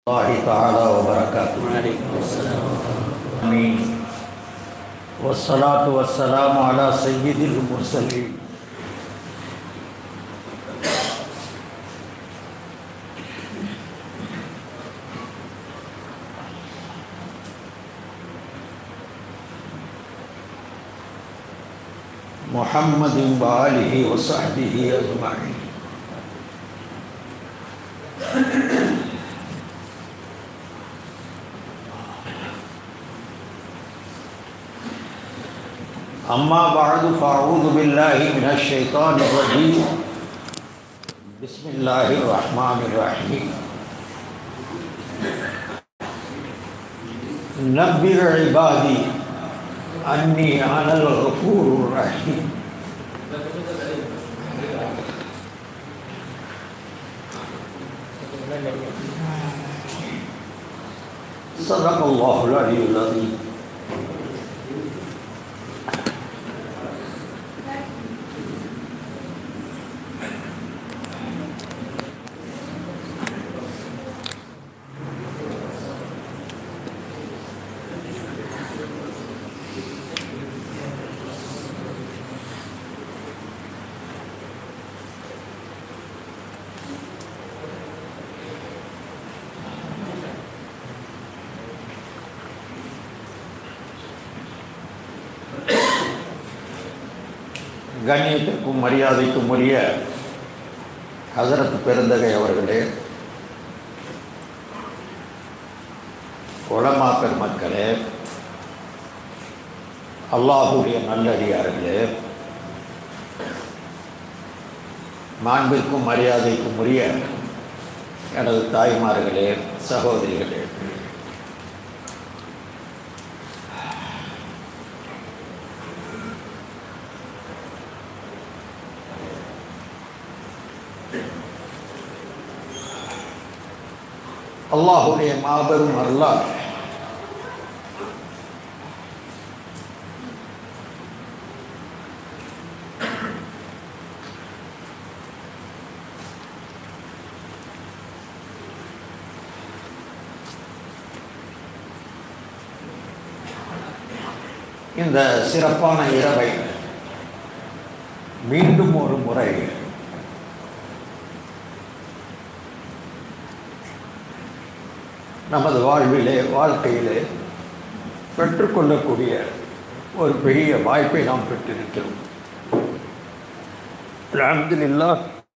الله تعالى وبركاته وعليكم السلام آمين والصلاة والسلام على سيد المرسلين محمد وآله وصحبه أجمعين أما بعد فأعوذ بالله من الشيطان الرجيم بسم الله الرحمن الرحيم نبئ عبادي أني أنا الغفور الرحيم صدق الله العلي العظيم கண்ணியத்திற்கும் மரியாதைக்கும் உரிய ஹசரத் பெருந்தகை அவர்களே உலமா பெருமக்களே அல்லாஹுடைய நல்லடியார்களே மாண்பிற்கும் மரியாதைக்கும் உரிய எனது தாய்மார்களே சகோதரிகளே அல்லாஹுடைய மாபெரும் அருளால் இந்த சிறப்பான இரவை மீண்டும் ஒரு முறை நமது வாழ்விலே வாழ்க்கையிலே பெற்றுக்கொள்ளக்கூடிய ஒரு பெரிய வாய்ப்பை நாம் பெற்றிருக்கிறோம் அல்ஹம்துலில்லா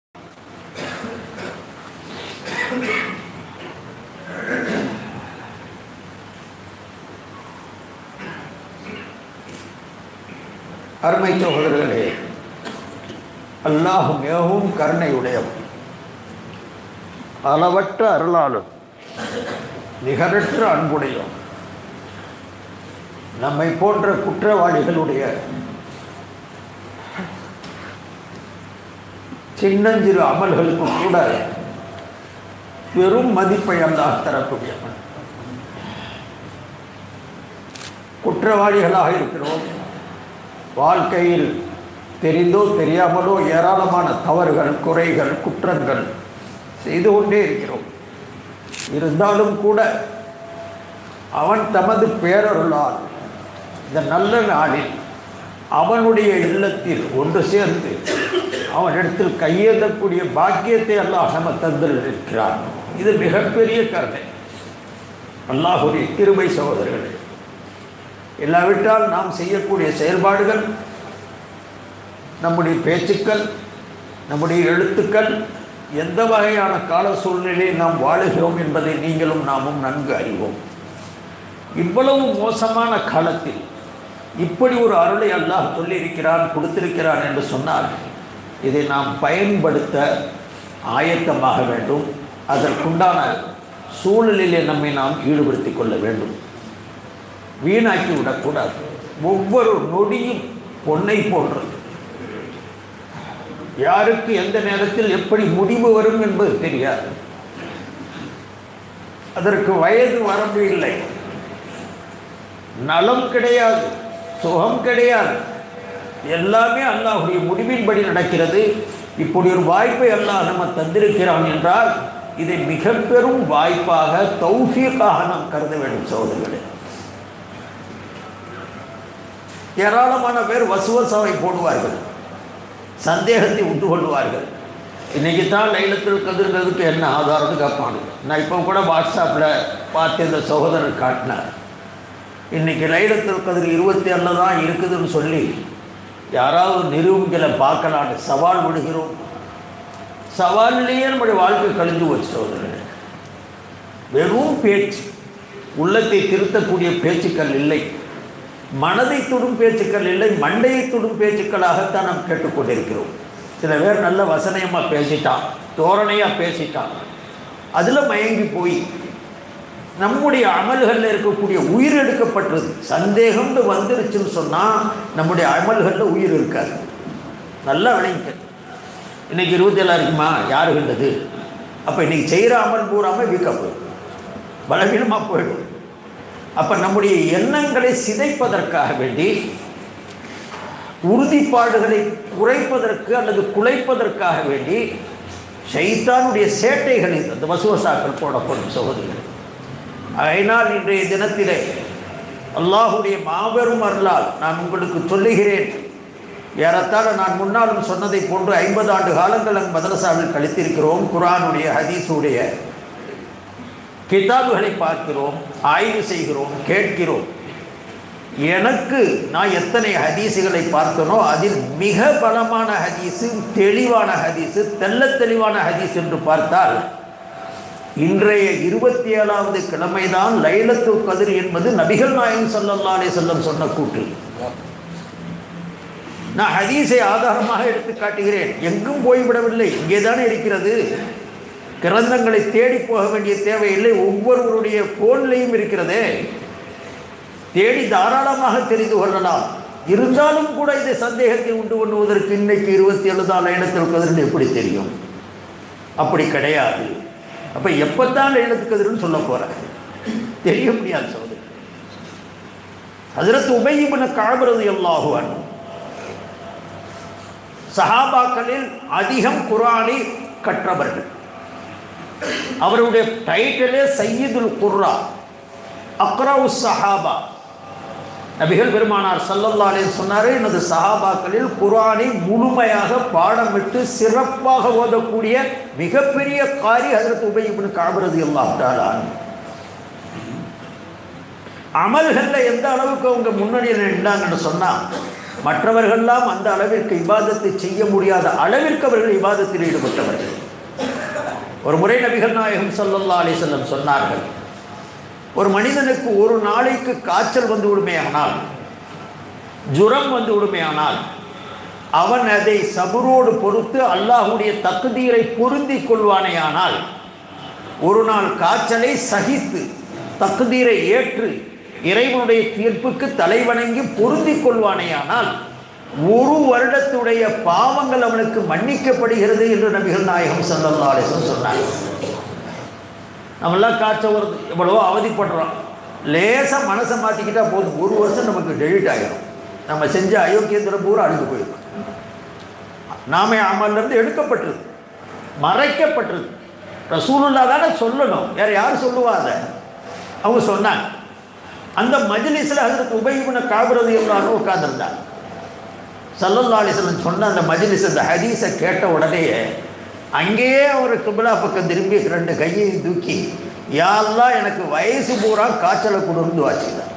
அருமை சகோதரர்களே அல்லாஹ் மிகவும் கருணையுடையவன் அளவற்ற அருளாளன் நிகரற்ற அன்புடையோம் நம்மை போன்ற குற்றவாளிகளுடைய சின்னஞ்சிறு அமல்களுக்கு கூட பெரும் மதிப்பை அல்லாஹ் தரக்கூடியவன் குற்றவாளிகளாக இருக்கிறோம் வாழ்க்கையில் தெரிந்தோ தெரியாமலோ ஏராளமான தவறுகள் குறைகள் குற்றங்கள் செய்து கொண்டே இருக்கிறோம் இருந்தாலும் கூட அவன் தமது பேரருளால் இந்த நல்ல நாளில் அவனுடைய இல்லத்தில் ஒன்று சேர்ந்து அவனிடத்தில் கையேந்தக்கூடிய பாக்கியத்தை அல்லாஹ் நம்ம தந்திருக்கிறான் இது மிகப்பெரிய கருணை அல்லாஹுடைய கிருபை சகோதரர்களே இல்லாவிட்டால் நாம் செய்யக்கூடிய செயல்பாடுகள் நம்முடைய பேச்சுக்கள் நம்முடைய எழுத்துக்கள் எந்த வகையான கால சூழ்நிலையில் நாம் வாழுகிறோம் என்பதை நீங்களும் நாமும் நன்கு அறிவோம் இவ்வளவு மோசமான காலத்தில் இப்படி ஒரு அருளை அல்லாஹ் சொல்லியிருக்கிறான் கொடுத்திருக்கிறான் என்று சொன்னால் இதை நாம் பயன்படுத்த ஆயத்தமாக வேண்டும் அதற்குண்டான சூழலிலே நம்மை நாம் ஈடுபடுத்திக் கொள்ள வேண்டும் வீணாக்கி விடக்கூடாது ஒவ்வொரு நொடியும் பொன்னை போன்றது யாருக்கு எந்த நேரத்தில் எப்படி முடிவு வரும் என்பது தெரியாது அதற்கு வயது வரம்பு இல்லை நலம் கிடையாது சுகம் கிடையாது எல்லாமே அல்லாஹுடைய முடிவின்படி நடக்கிறது இப்படி ஒரு வாய்ப்பை அல்லாஹ் நம்ம தந்திருக்கிறான் என்றால் இதை மிக பெரும் வாய்ப்பாக தௌஃபீக்காக நாம் கருத வேண்டும் சகோதரர்களே ஏராளமான பேர் வசுவசாவை போடுவார்கள் சந்தேகத்தை உண்டு கொள்வார்கள் இன்றைக்கி தான் லைலத்தில் கதிர்கிறதுக்கு என்ன ஆதாரம்னு கேட்பானு நான் இப்போ கூட வாட்ஸ்அப்பில் பார்த்து இந்த சகோதரர் காட்டினார் இன்றைக்கி லைலத்தில் கதிர் இருபத்தி ஏழில் தான் இருக்குதுன்னு சொல்லி யாராவது நிரூபிக்கலை பார்க்கலான்னு சவால் விடுகிறோம் சவாலிலேயே நம்முடைய வாழ்க்கை கழிஞ்சு போச்சு சகோதரர்களே வெறும் பேச்சு உள்ளத்தை திருத்தக்கூடிய பேச்சுக்கள் இல்லை மனதை தொடும் பேச்சுக்கள் இல்லை மண்டையை தொடும் பேச்சுக்களாகத்தான் நாம் கேட்டுக்கொண்டிருக்கிறோம் சில பேர் நல்ல வசனயமாக பேசிட்டான் தோரணையாக பேசிட்டான் அதில் மயங்கி போய் நம்முடைய அமல்களில் இருக்கக்கூடிய உயிர் எடுக்கப்பட்டது சந்தேகம்னு வந்துருச்சுன்னு சொன்னால் நம்முடைய அமல்களில் உயிர் இருக்காது நல்லா விளைங்க இன்னைக்கு இருபத்தி ஏழா இருக்குமா யாரு கண்டது அப்போ இன்னைக்கு செய்கிற அமல் பூராமல் வீக்க போயிடும் பலவீனமாக போயிடும் அப்போ நம்முடைய எண்ணங்களை சிதைப்பதற்காக வேண்டி உறுதிப்பாடுகளை குறைப்பதற்கு அல்லது குலைப்பதற்காக வேண்டி ஷைத்தானுடைய சேட்டைகளில் அந்த வசுவசாக்கள் போடப்படும் சகோதரர்கள் அதனால் இன்றைய தினத்திலே அல்லாஹுடைய மாபெரும் அருளால் நான் உங்களுக்கு சொல்லுகிறேன் ஏறத்தாழ நான் முன்னாலும் சொன்னதை போன்று ஐம்பது ஆண்டு காலங்கள் அங்கு மதரசாவில் கழித்திருக்கிறோம் குரானுடைய ஹதீஸுடைய கிதாபுகளை பார்க்கிறோம் ஆய்வு செய்கிறோம் கேட்கிறோம் எனக்கு நான் எத்தனை ஹதீஸுகளை பார்த்தனோ அதில் மிக பலமான ஹதீஸு தெளிவான ஹதீஸு தெல்ல தெளிவான ஹதீஸ் என்று பார்த்தால் இன்றைய இருபத்தி ஏழாவது கிழமைதான் லைலத்து கதிர் என்பது நபிகள் நாயகம் சல்லல்லா அலி செல்லம் சொன்ன கூற்று நான் ஹதீஸை ஆதாரமாக எடுத்து காட்டுகிறேன் எங்கும் போய்விடவில்லை இங்கே தானே இருக்கிறது கிரந்தங்களை தேடி போக வேண்டிய தேவையில்லை ஒவ்வொருவருடைய போன்லையும் இருக்கிறதே தேடி தாராளமாக தெரிந்து கொள்ளலாம் இருந்தாலும் கூட இந்த சந்தேகத்தை உண்டு பண்ணுவதற்கு இன்னைக்கு இருபத்தி ஏழு தான் லைனத்தில் கதிர்னு எப்படி தெரியும் அப்படி கிடையாது அப்போ எப்போத்தான் லைனத்து கதிர்னு சொல்ல போகிறேன் தெரிய முடியாது சோதரி அதிரத்து உபயிபன காபரது எல்லாகுவான் சஹாபாக்களில் அதிகம் குரானை கற்றவர்கள் அவருடைய டைட்டிலே சையீதுல் குர்ரா அக்ரவு சஹாபா நபிகள் பெருமானார் சல்லல்லா அலைஹி சொன்னார் எனது சஹாபாக்களில் குரானை முழுமையாக பாடமிட்டு சிறப்பாக ஓதக்கூடிய மிகப்பெரிய காரி அதற்கு உபயோகிப்பு காபரது எல்லாம் அமல்களில் எந்த அளவுக்கு அவங்க முன்னணியில் நின்றாங்கன்னு சொன்னால் மற்றவர்கள்லாம் அந்த அளவிற்கு இபாதத்தை செய்ய முடியாத அளவிற்கு அவர்கள் இபாதத்தில் ஈடுபட்டவர்கள் ஒரு முறை நபிகள் நாயகம் சல்லல்லா அலிசல்லம் சொன்னார்கள் ஒரு மனிதனுக்கு ஒரு நாளைக்கு காய்ச்சல் வந்து விடுமையானால் ஜுரம் வந்து விடுமையானால் அவன் அதை சபுரோடு பொறுத்து அல்லாஹுடைய தகுதீரை பொருந்தி கொள்வானேயானால் ஒரு நாள் காய்ச்சலை சகித்து தகுதீரை ஏற்று இறைவனுடைய தீர்ப்புக்கு தலைவணங்கி பொருந்தி கொள்வானேயானால் ஒரு வருடத்துடைய பாவங்கள் அவனுக்கு மன்னிக்கப்படுகிறது என்று நபிகள் நாயகம் சல்லல்லா அலிசன் சொன்னார் நம்மளாம் காய்ச்சல் வருது எவ்வளவோ அவதிப்படுறோம் லேசாக மனசை மாற்றிக்கிட்டா போதும் ஒரு வருஷம் நமக்கு டெலிட் ஆகிடும் நம்ம செஞ்ச அயோக்கியந்திரம் பூரா அழிந்து போயிடும் நாமே அமல்லேருந்து எடுக்கப்பட்டது மறைக்கப்பட்டது ரசூலுல்லா தானே சொல்லணும் வேறு யார் சொல்லுவா அதை அவங்க சொன்னாங்க அந்த மஜ்லிஸில் அதற்கு உபயோகின காபிரது எவ்வளோ உட்கார்ந்துருந்தாங்க சல்லல்லா அலிஸ்லம் சொன்ன அந்த மஜ்லிஸ் அந்த ஹதீஸை கேட்ட உடனேயே அங்கேயே அவர் கிபிலா பக்கம் திரும்பி ரெண்டு கையையும் தூக்கி யாரெல்லாம் எனக்கு வயசு பூரா காய்ச்சலை கொடுன்னு வாச்சிக்கிறார்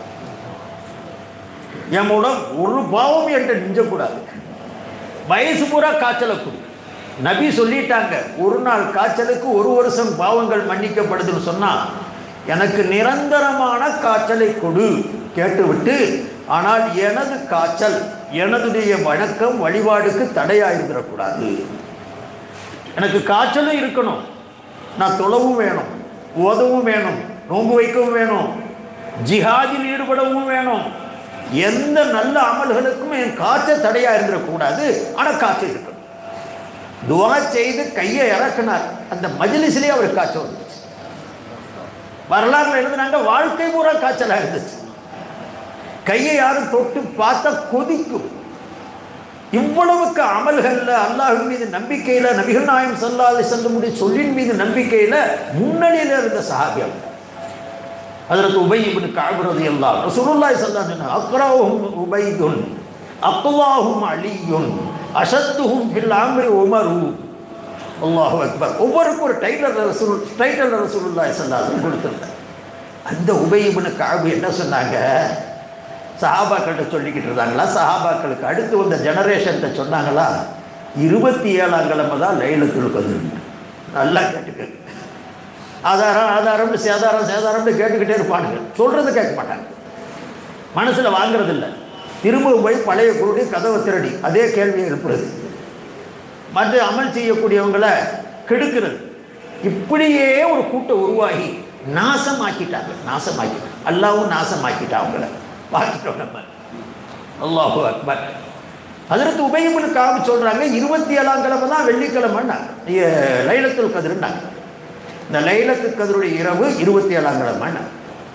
என் மூலம் ஒரு பாவம் என்கிட்ட நிஞ்சக்கூடாது வயசு பூரா காய்ச்சலை கொடு நபி சொல்லிட்டாங்க ஒரு நாள் காய்ச்சலுக்கு ஒரு வருஷம் பாவங்கள் மன்னிக்கப்படுதுன்னு சொன்னால் எனக்கு நிரந்தரமான காய்ச்சலை கொடு கேட்டுவிட்டு ஆனால் எனது காய்ச்சல் எனதுடைய வணக்கம் வழிபாடுக்கு தடையாக இருந்துடக்கூடாது எனக்கு காய்ச்சலும் இருக்கணும் நான் தொழவும் வேணும் ஓதவும் வேணும் நோன்பு வைக்கவும் வேணும் ஜிஹாதில் ஈடுபடவும் வேணும் எந்த நல்ல அமல்களுக்கும் என் காய்ச்சல் தடையாக இருந்துடக்கூடாது ஆனால் காய்ச்சல் இருக்கணும் துவா செய்து கையை இறக்குனார் அந்த மஜிலிஸ்லேயே அவர் காய்ச்சல் வந்துச்சு வரலாறுல எழுதுனாங்க வாழ்க்கை பூரா காய்ச்சலாக இருந்துச்சு கையை யாரும் தொட்டு பார்த்தா கொதிக்கும் இவ்வளவுக்கு அமல்கள்ல அல்லாஹின் மீது நம்பிக்கையில நபிகள் நாயம் சல்லாது செல்லமுடைய சொல்லின் மீது நம்பிக்கையில முன்னணியில இருந்த சஹாபியம் அதற்கு உபை இப்னு கஅப் ரலியல்லாஹு ரசூலுல்லாஹி ஸல்லல்லாஹு அலைஹி வஸல்லம் அக்ராஹும் உபைதுன் அக்வாஹும் அலியுன் அஷத்துஹும் ஃபில் அம்ரி உமரு அல்லாஹு அக்பர் ஒவ்வொருக்கும் ஒரு டைட்டில் ரசூல் டைட்டில் ரசூலுல்லாஹி ஸல்லல்லாஹு அலைஹி வஸல்லம் கொடுத்திருந்தார் அந்த உபை இப்னு கஅப் என்ன சொன்னாங்க சஹாபாக்கள்கிட்ட சொல்லிக்கிட்டு இருந்தாங்களா சஹாபாக்களுக்கு அடுத்து வந்த ஜெனரேஷன்கிட்ட சொன்னாங்களா இருபத்தி ஏழாம் கிழமை தான் லைலத்துல் கதிர் நல்லா கேட்டுக்க ஆதாரம் ஆதாரம்னு சேதாரம் சேதாரம்னு கேட்டுக்கிட்டே இருப்பானுங்க சொல்கிறது கேட்க மாட்டாங்க மனசில் வாங்குறது இல்லை திரும்ப போய் பழைய குருடி கதவை திருடி அதே கேள்வியை எழுப்புறது மற்ற அமல் செய்யக்கூடியவங்களை கெடுக்கிறது இப்படியே ஒரு கூட்டம் உருவாகி நாசமாக்கிட்டாங்க நாசமாக்கிட்டாங்க அல்லாவும் நாசமாக்கிட்டான் அவங்கள பார்த்துட்டோம் நம்ம அல்லாஹு அக்பர் அதற்கு உபயமுன்னு காவி சொல்கிறாங்க இருபத்தி ஏழாம் கிழமை தான் வெள்ளிக்கிழமைன்னாங்க லைலத்துல் கதிர்னாங்க இந்த லைலத்து கதிருடைய இரவு இருபத்தி ஏழாம் கிழமைன்னா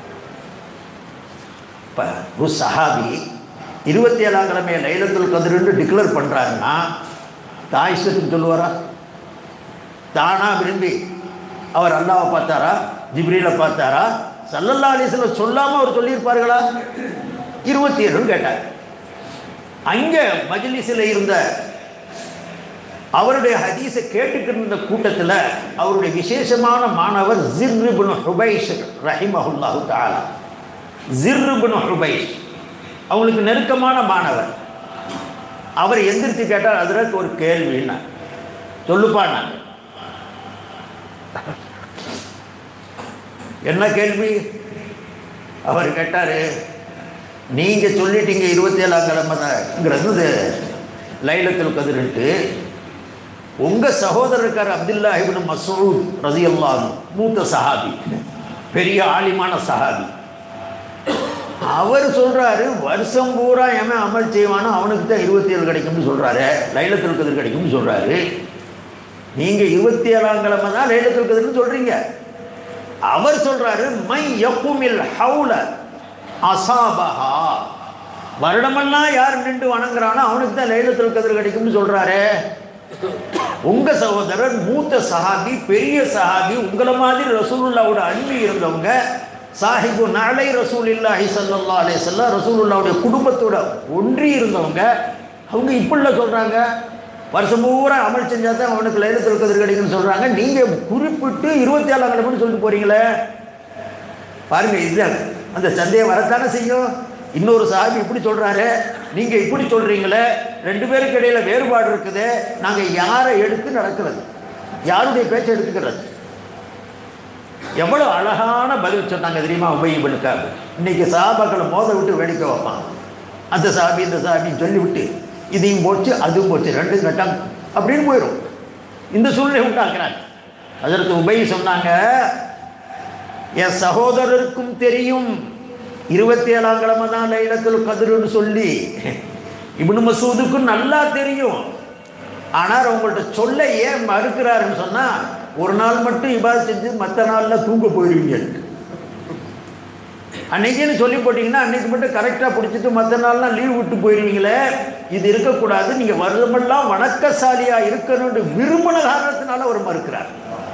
இப்போ ஒரு சஹாபி இருபத்தி ஏழாம் கிழமையை லைலத்துல் கதிர்னு டிக்ளேர் பண்ணுறாருன்னா தான் இஷ்டத்துக்கு சொல்லுவாரா தானா விரும்பி அவர் அல்லாவை பார்த்தாரா ஜிப்ரீலை பார்த்தாரா சல்லல்லா அலிஸ்ல சொல்லாமல் அவர் சொல்லியிருப்பார்களா இருபத்தி ஏழுன்னு கேட்டார் அங்கே மஜ்லிஸில் இருந்த அவருடைய ஹதீஸை கேட்டுக்கிட்டு இருந்த கூட்டத்தில் அவருடைய விசேஷமான மாணவர் ஜிர்ரிபுன் ஹுபைஷ் ரஹிமஹுல்லாஹு தாலா ஜிர்ரிபுன் ஹுபைஷ் அவங்களுக்கு நெருக்கமான மாணவர் அவர் எந்திரிச்சு கேட்டார் அதில் ஒரு கேள்வின்னா சொல்லுப்பா நான் என்ன கேள்வி அவர் கேட்டார் நீங்கள் சொல்லிட்டீங்க இருபத்தி ஏழாம் கிழமை தான்ங்கிறது லைலத்தில் கதிர்ன்ட்டு உங்கள் சகோதரர் இருக்கார் அப்துல்லா இப்னு மசூத் ரதி மூத்த சஹாபி பெரிய ஆலிமான சஹாபி அவர் சொல்கிறாரு வருஷம் பூரா எவன் அமல் செய்வானோ அவனுக்கு தான் இருபத்தி ஏழு கிடைக்கும்னு சொல்கிறாரு லைலத்தில் கதிர் கிடைக்கும்னு சொல்கிறாரு நீங்கள் இருபத்தி ஏழாம் கிழமை தான் லைலத்தில் கதிர்னு சொல்கிறீங்க அவர் சொல்றாரு மை யக்குமில் ஹவுல அசாபஹா வருடமெல்லாம் யார் நின்று வணங்குறானோ அவனுக்கு தான் லைலத்துல் கதிர் கிடைக்கும்னு சொல்றாரு உங்க சகோதரர் மூத்த சஹாபி பெரிய சஹாபி உங்களை மாதிரி ரசூலுல்லாவோட அன்பு இருந்தவங்க சாஹிபு நாளை ரசூல் இல்லாஹி சல்லா அலே சொல்லா ரசூலுல்லாவுடைய குடும்பத்தோட ஒன்றி இருந்தவங்க அவங்க இப்படிலாம் சொல்றாங்க வருஷம் பூரா அமல் செஞ்சா தான் அவனுக்கு லைலத்தில் கதிர் கிடைக்குன்னு சொல்கிறாங்க நீங்கள் குறிப்பிட்டு இருபத்தி ஏழாம் கிழமைன்னு சொல்லிட்டு போகிறீங்களே பாருங்க இது அந்த சந்தேகம் வரத்தானே செய்யும் இன்னொரு சாஹிபி இப்படி சொல்கிறாரு நீங்கள் இப்படி சொல்கிறீங்களே ரெண்டு பேருக்கு இடையில வேறுபாடு இருக்குது நாங்கள் யாரை எடுத்து நடக்கிறது யாருடைய பேச்சை எடுத்துக்கிறது எவ்வளோ அழகான பதில் சொன்னாங்க தெரியுமா உபயோகப்படுக்காது இன்னைக்கு சாபாக்களை மோத விட்டு வேடிக்கை வைப்பான் அந்த சாபி இந்த சாபின்னு சொல்லிவிட்டு இதையும் போச்சு அதுவும் போச்சு ரெண்டும் கட்டம் அப்படின்னு போயிடும் இந்த சூழ்நிலை உண்டாக்குறாங்க அதற்கு உபை சொன்னாங்க என் சகோதரருக்கும் தெரியும் இருபத்தி ஏழாம் கிழமை தான் லைலத்தில் கதிருன்னு சொல்லி இப்னு மசூதுக்கும் நல்லா தெரியும் ஆனால் உங்கள்கிட்ட சொல்ல ஏன் மறுக்கிறாருன்னு சொன்னால் ஒரு நாள் மட்டும் இபாத செஞ்சு மற்ற நாளில் தூங்க போயிடுவீங்க அன்னைக்குன்னு சொல்லி போட்டிங்கன்னா அன்னைக்கு மட்டும் கரெக்டாக பிடிச்சிட்டு மற்ற நாள்லாம் லீவ் விட்டு போயிடுவீங்களே இது இருக்கக்கூடாது நீங்கள் வருடமெல்லாம் வணக்கசாலியாக இருக்கணும்னு விரும்பின காரணத்தினால அவர் மறுக்கிறார்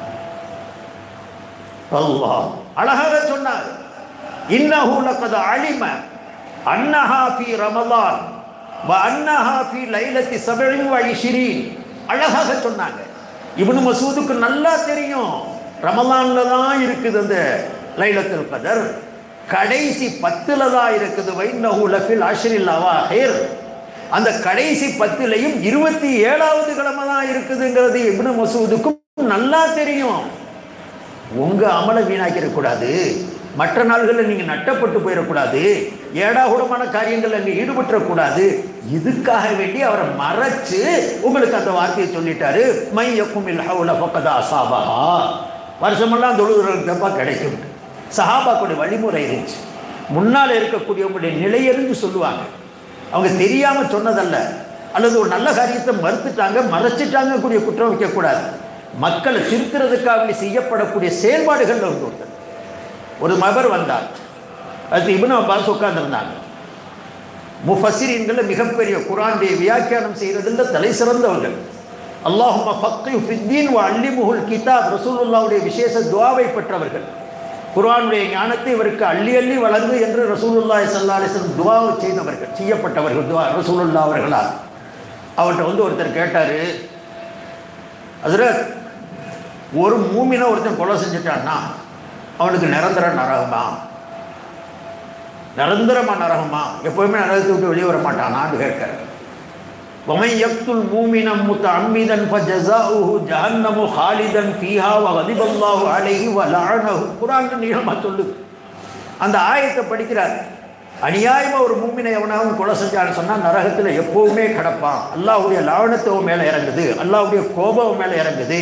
அல்லாஹ் அழகாக சொன்னார் இன்னஹு லக்கது அலிம அன்னஹா ஃபி ரமலான் வ அன்னஹா ஃபி லைலத்தி சபரின் வ இஷிரீன் அழகாக சொன்னாங்க இப்னு மசூதுக்கு நல்லா தெரியும் ரமலான்ல தான் இருக்குது அந்த லைலத்துல் கதர் கடைசி பத்துல தான் இருக்குது வைநஹு லஃபில் அஷ்ரில் அவாஹிர் அந்த கடைசி பத்திலையும் இருபத்தி ஏழாவது கிழமை தான் இருக்குதுங்கிறது இப்னு மசூதுக்கும் நல்லா தெரியும் உங்க அமலை வீணாக்கிடக்கூடாது மற்ற நாள்களில் நீங்கள் நட்டப்பட்டு போயிடக்கூடாது ஏடாகூடமான காரியங்கள் அங்கே ஈடுபட்டுறக்கூடாது இதுக்காக வேண்டி அவரை மறைச்சு உங்களுக்கு அந்த வார்த்தையை சொல்லிட்டாரு மை யக்கும் இல்ல பக்கதா அசாபஹா வருஷமெல்லாம் தொழுகிறப்பா கிடைக்கும் சஹாபாக்குடைய வழிமுறை இருந்துச்சு முன்னால் இருக்கக்கூடியவங்களுடைய நிலையறிஞ்சு சொல்லுவாங்க அவங்க தெரியாமல் சொன்னதல்ல அல்லது ஒரு நல்ல காரியத்தை மறுத்துட்டாங்க மறைச்சிட்டாங்க கூடிய குற்றம் வைக்கக்கூடாது மக்களை திருத்துறதுக்காக செய்யப்படக்கூடிய செயல்பாடுகள் இருந்து ஒருத்தர் ஒரு நபர் வந்தார் அது இபுன் அப்பாஸ் உட்கார்ந்துருந்தாங்க முஃபசிரின்கள் மிகப்பெரிய குரானுடைய வியாக்கியானம் செய்கிறதில் தலை சிறந்தவர்கள் அல்லாஹும ஃபக்கி ஃபித்தீன் வ அல்லிமுகுல் கிதாப் ரசூலுல்லாவுடைய விசேஷ துவாவை பெற்றவர்கள் குர்ஆனுடைய ஞானத்தை இவருக்கு அள்ளி அள்ளி வழங்கு என்று ரசூலுல்லாஹி ஸல்லல்லாஹு அலைஹி வஸல்லம் துவா செய்தவர்கள் செய்யப்பட்டவர்கள் துவா ரசூலுல்லாஹ் அவர்களால் அவர்கிட்ட வந்து ஒருத்தர் கேட்டார் ஹஸ்ரத் ஒரு மூமினை ஒருத்தன் கொலை செஞ்சுட்டான்னா அவனுக்கு நிரந்தர நரகமா நிரந்தரமா நரகமா எப்போவுமே நரகத்தை விட்டு வெளியே வர மாட்டானான்னு கேட்கிறார் ومن يقتل مؤمنا متعمدا فجزاؤه جهنم خالدا فيها وغضب الله عليه ولعنه குர்ஆன் நீளமா சொல்லுது அந்த ஆயத்தை படிக்கிறார் அநியாயமா ஒரு மூமினை எவனாவும் கொலை செஞ்சான்னு சொன்னா நரகத்துல எப்பவுமே கிடப்பான் அல்லாஹ்வுடைய லாவணத்துவ மேல இறங்குது அல்லாஹ்வுடைய கோபம் மேல இறங்குது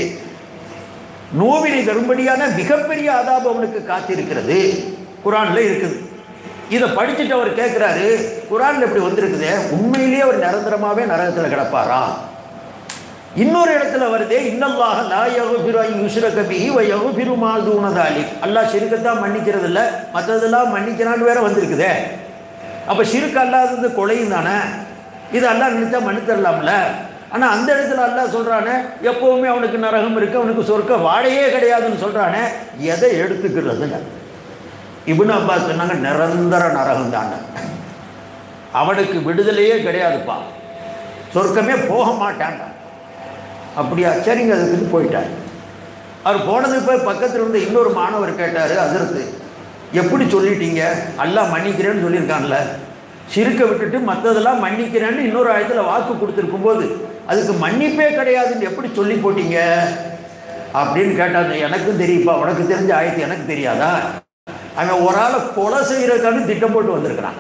நோவினை தரும்படியான மிகப்பெரிய அதாபு அவனுக்கு காத்திருக்கிறது குரான்ல இருக்குது இதை படிச்சுட்டு அவர் கேட்குறாரு குரான்ல இப்படி வந்திருக்குதே உண்மையிலேயே அவர் நிரந்தரமாவே நரகத்தில் கிடப்பாரா இன்னொரு இடத்துல வருதே இன்னல்லாக லா யகுபிரு ஐ யுஷ்ரக பிஹி வ யகுபிரு மா தூனதாலி அல்லாஹ் ஷிருக்கத்தான் மன்னிக்கிறது இல்லை மற்றதெல்லாம் மன்னிக்கிறான்னு வேற வந்திருக்குதே அப்போ ஷிருக்கு அல்லாதது கொலையும் தானே இது அல்லாஹ் நினைச்சா மன்னித்தரலாம்ல ஆனால் அந்த இடத்துல அல்லாஹ் சொல்கிறானே எப்போவுமே அவனுக்கு நரகம் இருக்கு அவனுக்கு சொர்க்க வாழையே கிடையாதுன்னு சொல்கிறானே எதை எடுத்துக்கிறதுன்னு இப்னு அப்பாஸ் சொன்னாங்க நிரந்தர நரகம் தானே அவனுக்கு விடுதலையே கிடையாதுப்பா சொர்க்கமே போக மாட்டான்டா அப்படியா சரிங்க அதுக்குன்னு போயிட்டார் அவர் போனது போய் பக்கத்தில் இருந்த இன்னொரு மாணவர் கேட்டார் அதிர்த்து எப்படி சொல்லிட்டீங்க அல்லாஹ் மன்னிக்கிறேன்னு சொல்லியிருக்கான்ல சிறுக்க விட்டுட்டு மற்றதெல்லாம் மன்னிக்கிறேன்னு இன்னொரு ஆயத்தில் வாக்கு கொடுத்துருக்கும் போது அதுக்கு மன்னிப்பே கிடையாதுன்னு எப்படி சொல்லி போட்டீங்க அப்படின்னு கேட்டாங்க எனக்கும் தெரியுப்பா உனக்கு தெரிஞ்ச ஆயத்து எனக்கு தெரியாதா அவன் ஒரு ஆளை கொலை செய்யறதுக்கான திட்டம் போட்டு வந்திருக்கிறான்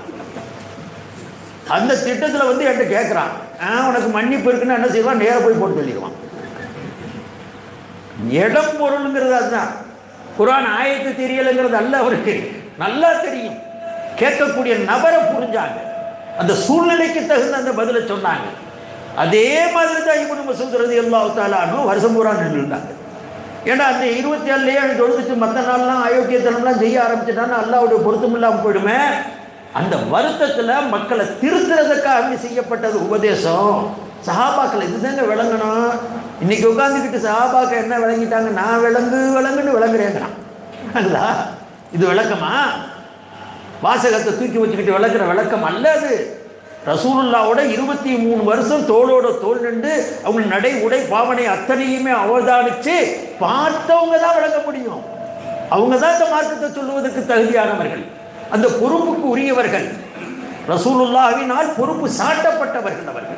அந்த திட்டத்தில் வந்து என்கிட்ட கேட்குறான் ஆ உனக்கு மன்னிப்பு இருக்குன்னு என்ன செய்வான் நேராக போய் போட்டு சொல்லிடுவான் இடம் பொருளுங்கிறது அதுதான் குரான் ஆயத்து தெரியலைங்கிறது அல்ல அவருக்கு நல்லா தெரியும் கேட்கக்கூடிய நபரை புரிஞ்சாங்க அந்த சூழ்நிலைக்கு தகுந்த அந்த பதிலை சொன்னாங்க அதே மாதிரி தான் இவனு மசூத் எல்லா தாலானும் வருஷம் பூரா நின்றுருந்தாங்க ஏன்னா அந்த இருபத்தி ஏழுலேயே அவன் தொழுதுட்டு மற்ற நாள்லாம் அயோக்கியத்தனம்லாம் செய்ய ஆரம்பிச்சிட்டான்னு அல்லாவுடைய பொருத்தம் இல்லாமல் போயிடுமே அந்த வருத்தத்தில் மக்களை திருத்துறதுக்காக செய்யப்பட்டது உபதேசம் சஹாபாக்கள் இதுதாங்க விளங்கணும் இன்னைக்கு உட்காந்துக்கிட்டு சஹாபாக்கள் என்ன விளங்கிட்டாங்க நான் விளங்கு விளங்குன்னு விளங்குறேங்கிறான் அதுதா இது விளக்கமா வாசகத்தை தூக்கி வச்சுக்கிட்டு விளக்குற விளக்கம் அல்ல அது ரசூலுல்லாவோட இருபத்தி மூணு வருஷம் தோளோட தோல் நின்று அவங்க நடை உடை பாவனை அத்தனையுமே அவதானிச்சு பார்த்தவங்க தான் விளங்க முடியும் அவங்க தான் இந்த மார்க்கத்தை சொல்லுவதற்கு தகுதியானவர்கள் அந்த பொறுப்புக்கு உரியவர்கள் ரசூலுல்லாவினால் பொறுப்பு சாட்டப்பட்டவர்கள் அவர்கள்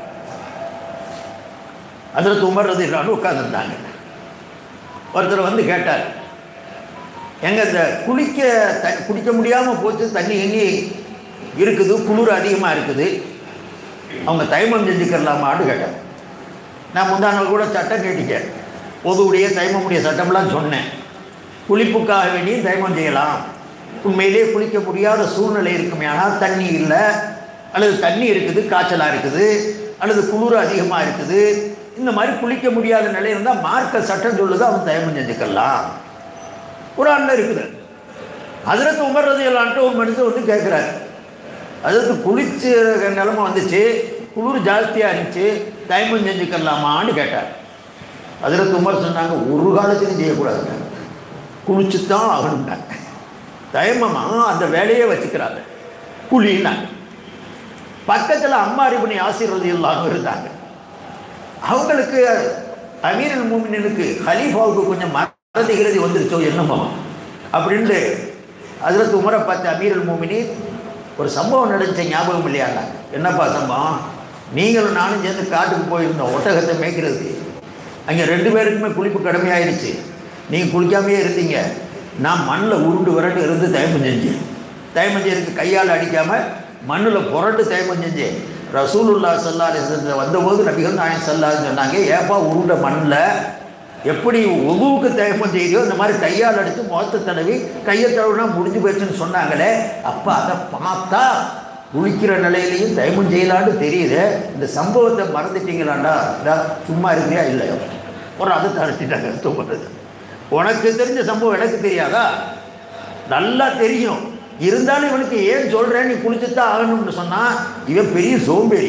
அதில் உமர்றது இல்லாமல் உட்காந்துருந்தாங்க ஒருத்தர் வந்து கேட்டார் எங்க இந்த குளிக்க த குடிக்க முடியாமல் போச்சு தண்ணி எங்கி இருக்குது குளிர் அதிகமாக இருக்குது அவங்க தைமம் செஞ்சுக்கலாமான்னு கேட்டார் நான் முந்தானால் கூட சட்டம் கேட்டுட்டேன் பொதுவுடைய தைமமுடைய சட்டம்லாம் சொன்னேன் குளிப்புக்காக வேண்டியும் தைமம் செய்யலாம் உண்மையிலே குளிக்க முடியாத சூழ்நிலை இருக்குமே ஆனால் தண்ணி இல்லை அல்லது தண்ணி இருக்குது காய்ச்சலாக இருக்குது அல்லது குளிர் அதிகமாக இருக்குது இந்த மாதிரி குளிக்க முடியாத நிலை இருந்தால் மார்க்க சட்டம் சொல்லுது அவன் தயமம் செஞ்சுக்கலாம் குரானில் இருக்குது அதிரத்து உமர்றது எல்லான்ட்டு ஒரு மனுஷன் வந்து கேட்குறாரு அதற்கு குளிச்சு நிலமை வந்துச்சு குளிர் ஜாஸ்தியாக இருந்துச்சு தயமம் செஞ்சுக்கலாமான்னு கேட்டார் அதிரத்து உமர் சொன்னாங்க ஒரு காலத்திலும் செய்யக்கூடாதுங்க குளிச்சு தான் ஆகணும்னாங்க தயமமாக அந்த வேலையே வச்சுக்கிறாங்க குழின்னாங்க பக்கத்தில் அம்மா அறிபணி ஆசீர்வதி இல்லாமல் இருந்தாங்க அவங்களுக்கு அமீரல் மூமினுக்கு ஹலீஃபாவுக்கு கொஞ்சம் மறதி கிரதி வந்துருச்சோ என்னமோ அப்படின்ட்டு அதில் உமரை பார்த்து அமீரல் மூமினி ஒரு சம்பவம் நடந்துச்ச ஞாபகம் இல்லையாங்க என்னப்பா சம்பவம் நீங்களும் நானும் சேர்ந்து காட்டுக்கு போயிருந்தோம் ஒட்டகத்தை மேய்க்கிறதுக்கு அங்கே ரெண்டு பேருக்குமே குளிப்பு கடமையாயிருச்சு நீங்கள் குளிக்காமையே இருந்தீங்க நான் மண்ணில் உருண்டு விரண்டு இருந்து தயமம் செஞ்சேன் தயமம் செய்யறதுக்கு கையால் அடிக்காமல் மண்ணில் புரண்டு தயமம் செஞ்சேன் ரசூலுல்லா சல்லா அலிஸ்ல வந்தபோது நபிகள் நாயன் சல்லான்னு சொன்னாங்க ஏப்பா உருண்ட மண்ணில் எப்படி உகுவுக்கு தயமம் செய்தியோ இந்த மாதிரி கையால் அடித்து முகத்தை தடவி கையை தடவினா முடிஞ்சு போச்சுன்னு சொன்னாங்களே அப்போ அதை பார்த்தா குளிக்கிற நிலையிலையும் தயமம் செய்யலான்னு தெரியுது இந்த சம்பவத்தை மறந்துட்டீங்களாண்டா இதா சும்மா இருக்கிறியா இல்லையோ ஒரு அதை தடுத்திட்டாங்க தூங்குறது உனக்கு தெரிஞ்ச சம்பவம் எனக்கு தெரியாதா நல்லா தெரியும் இருந்தாலும் இவனுக்கு ஏன் சொல்கிறேன் நீ குளிச்சுத்தான் ஆகணும்னு சொன்னால் இவன் பெரிய சோம்பேறி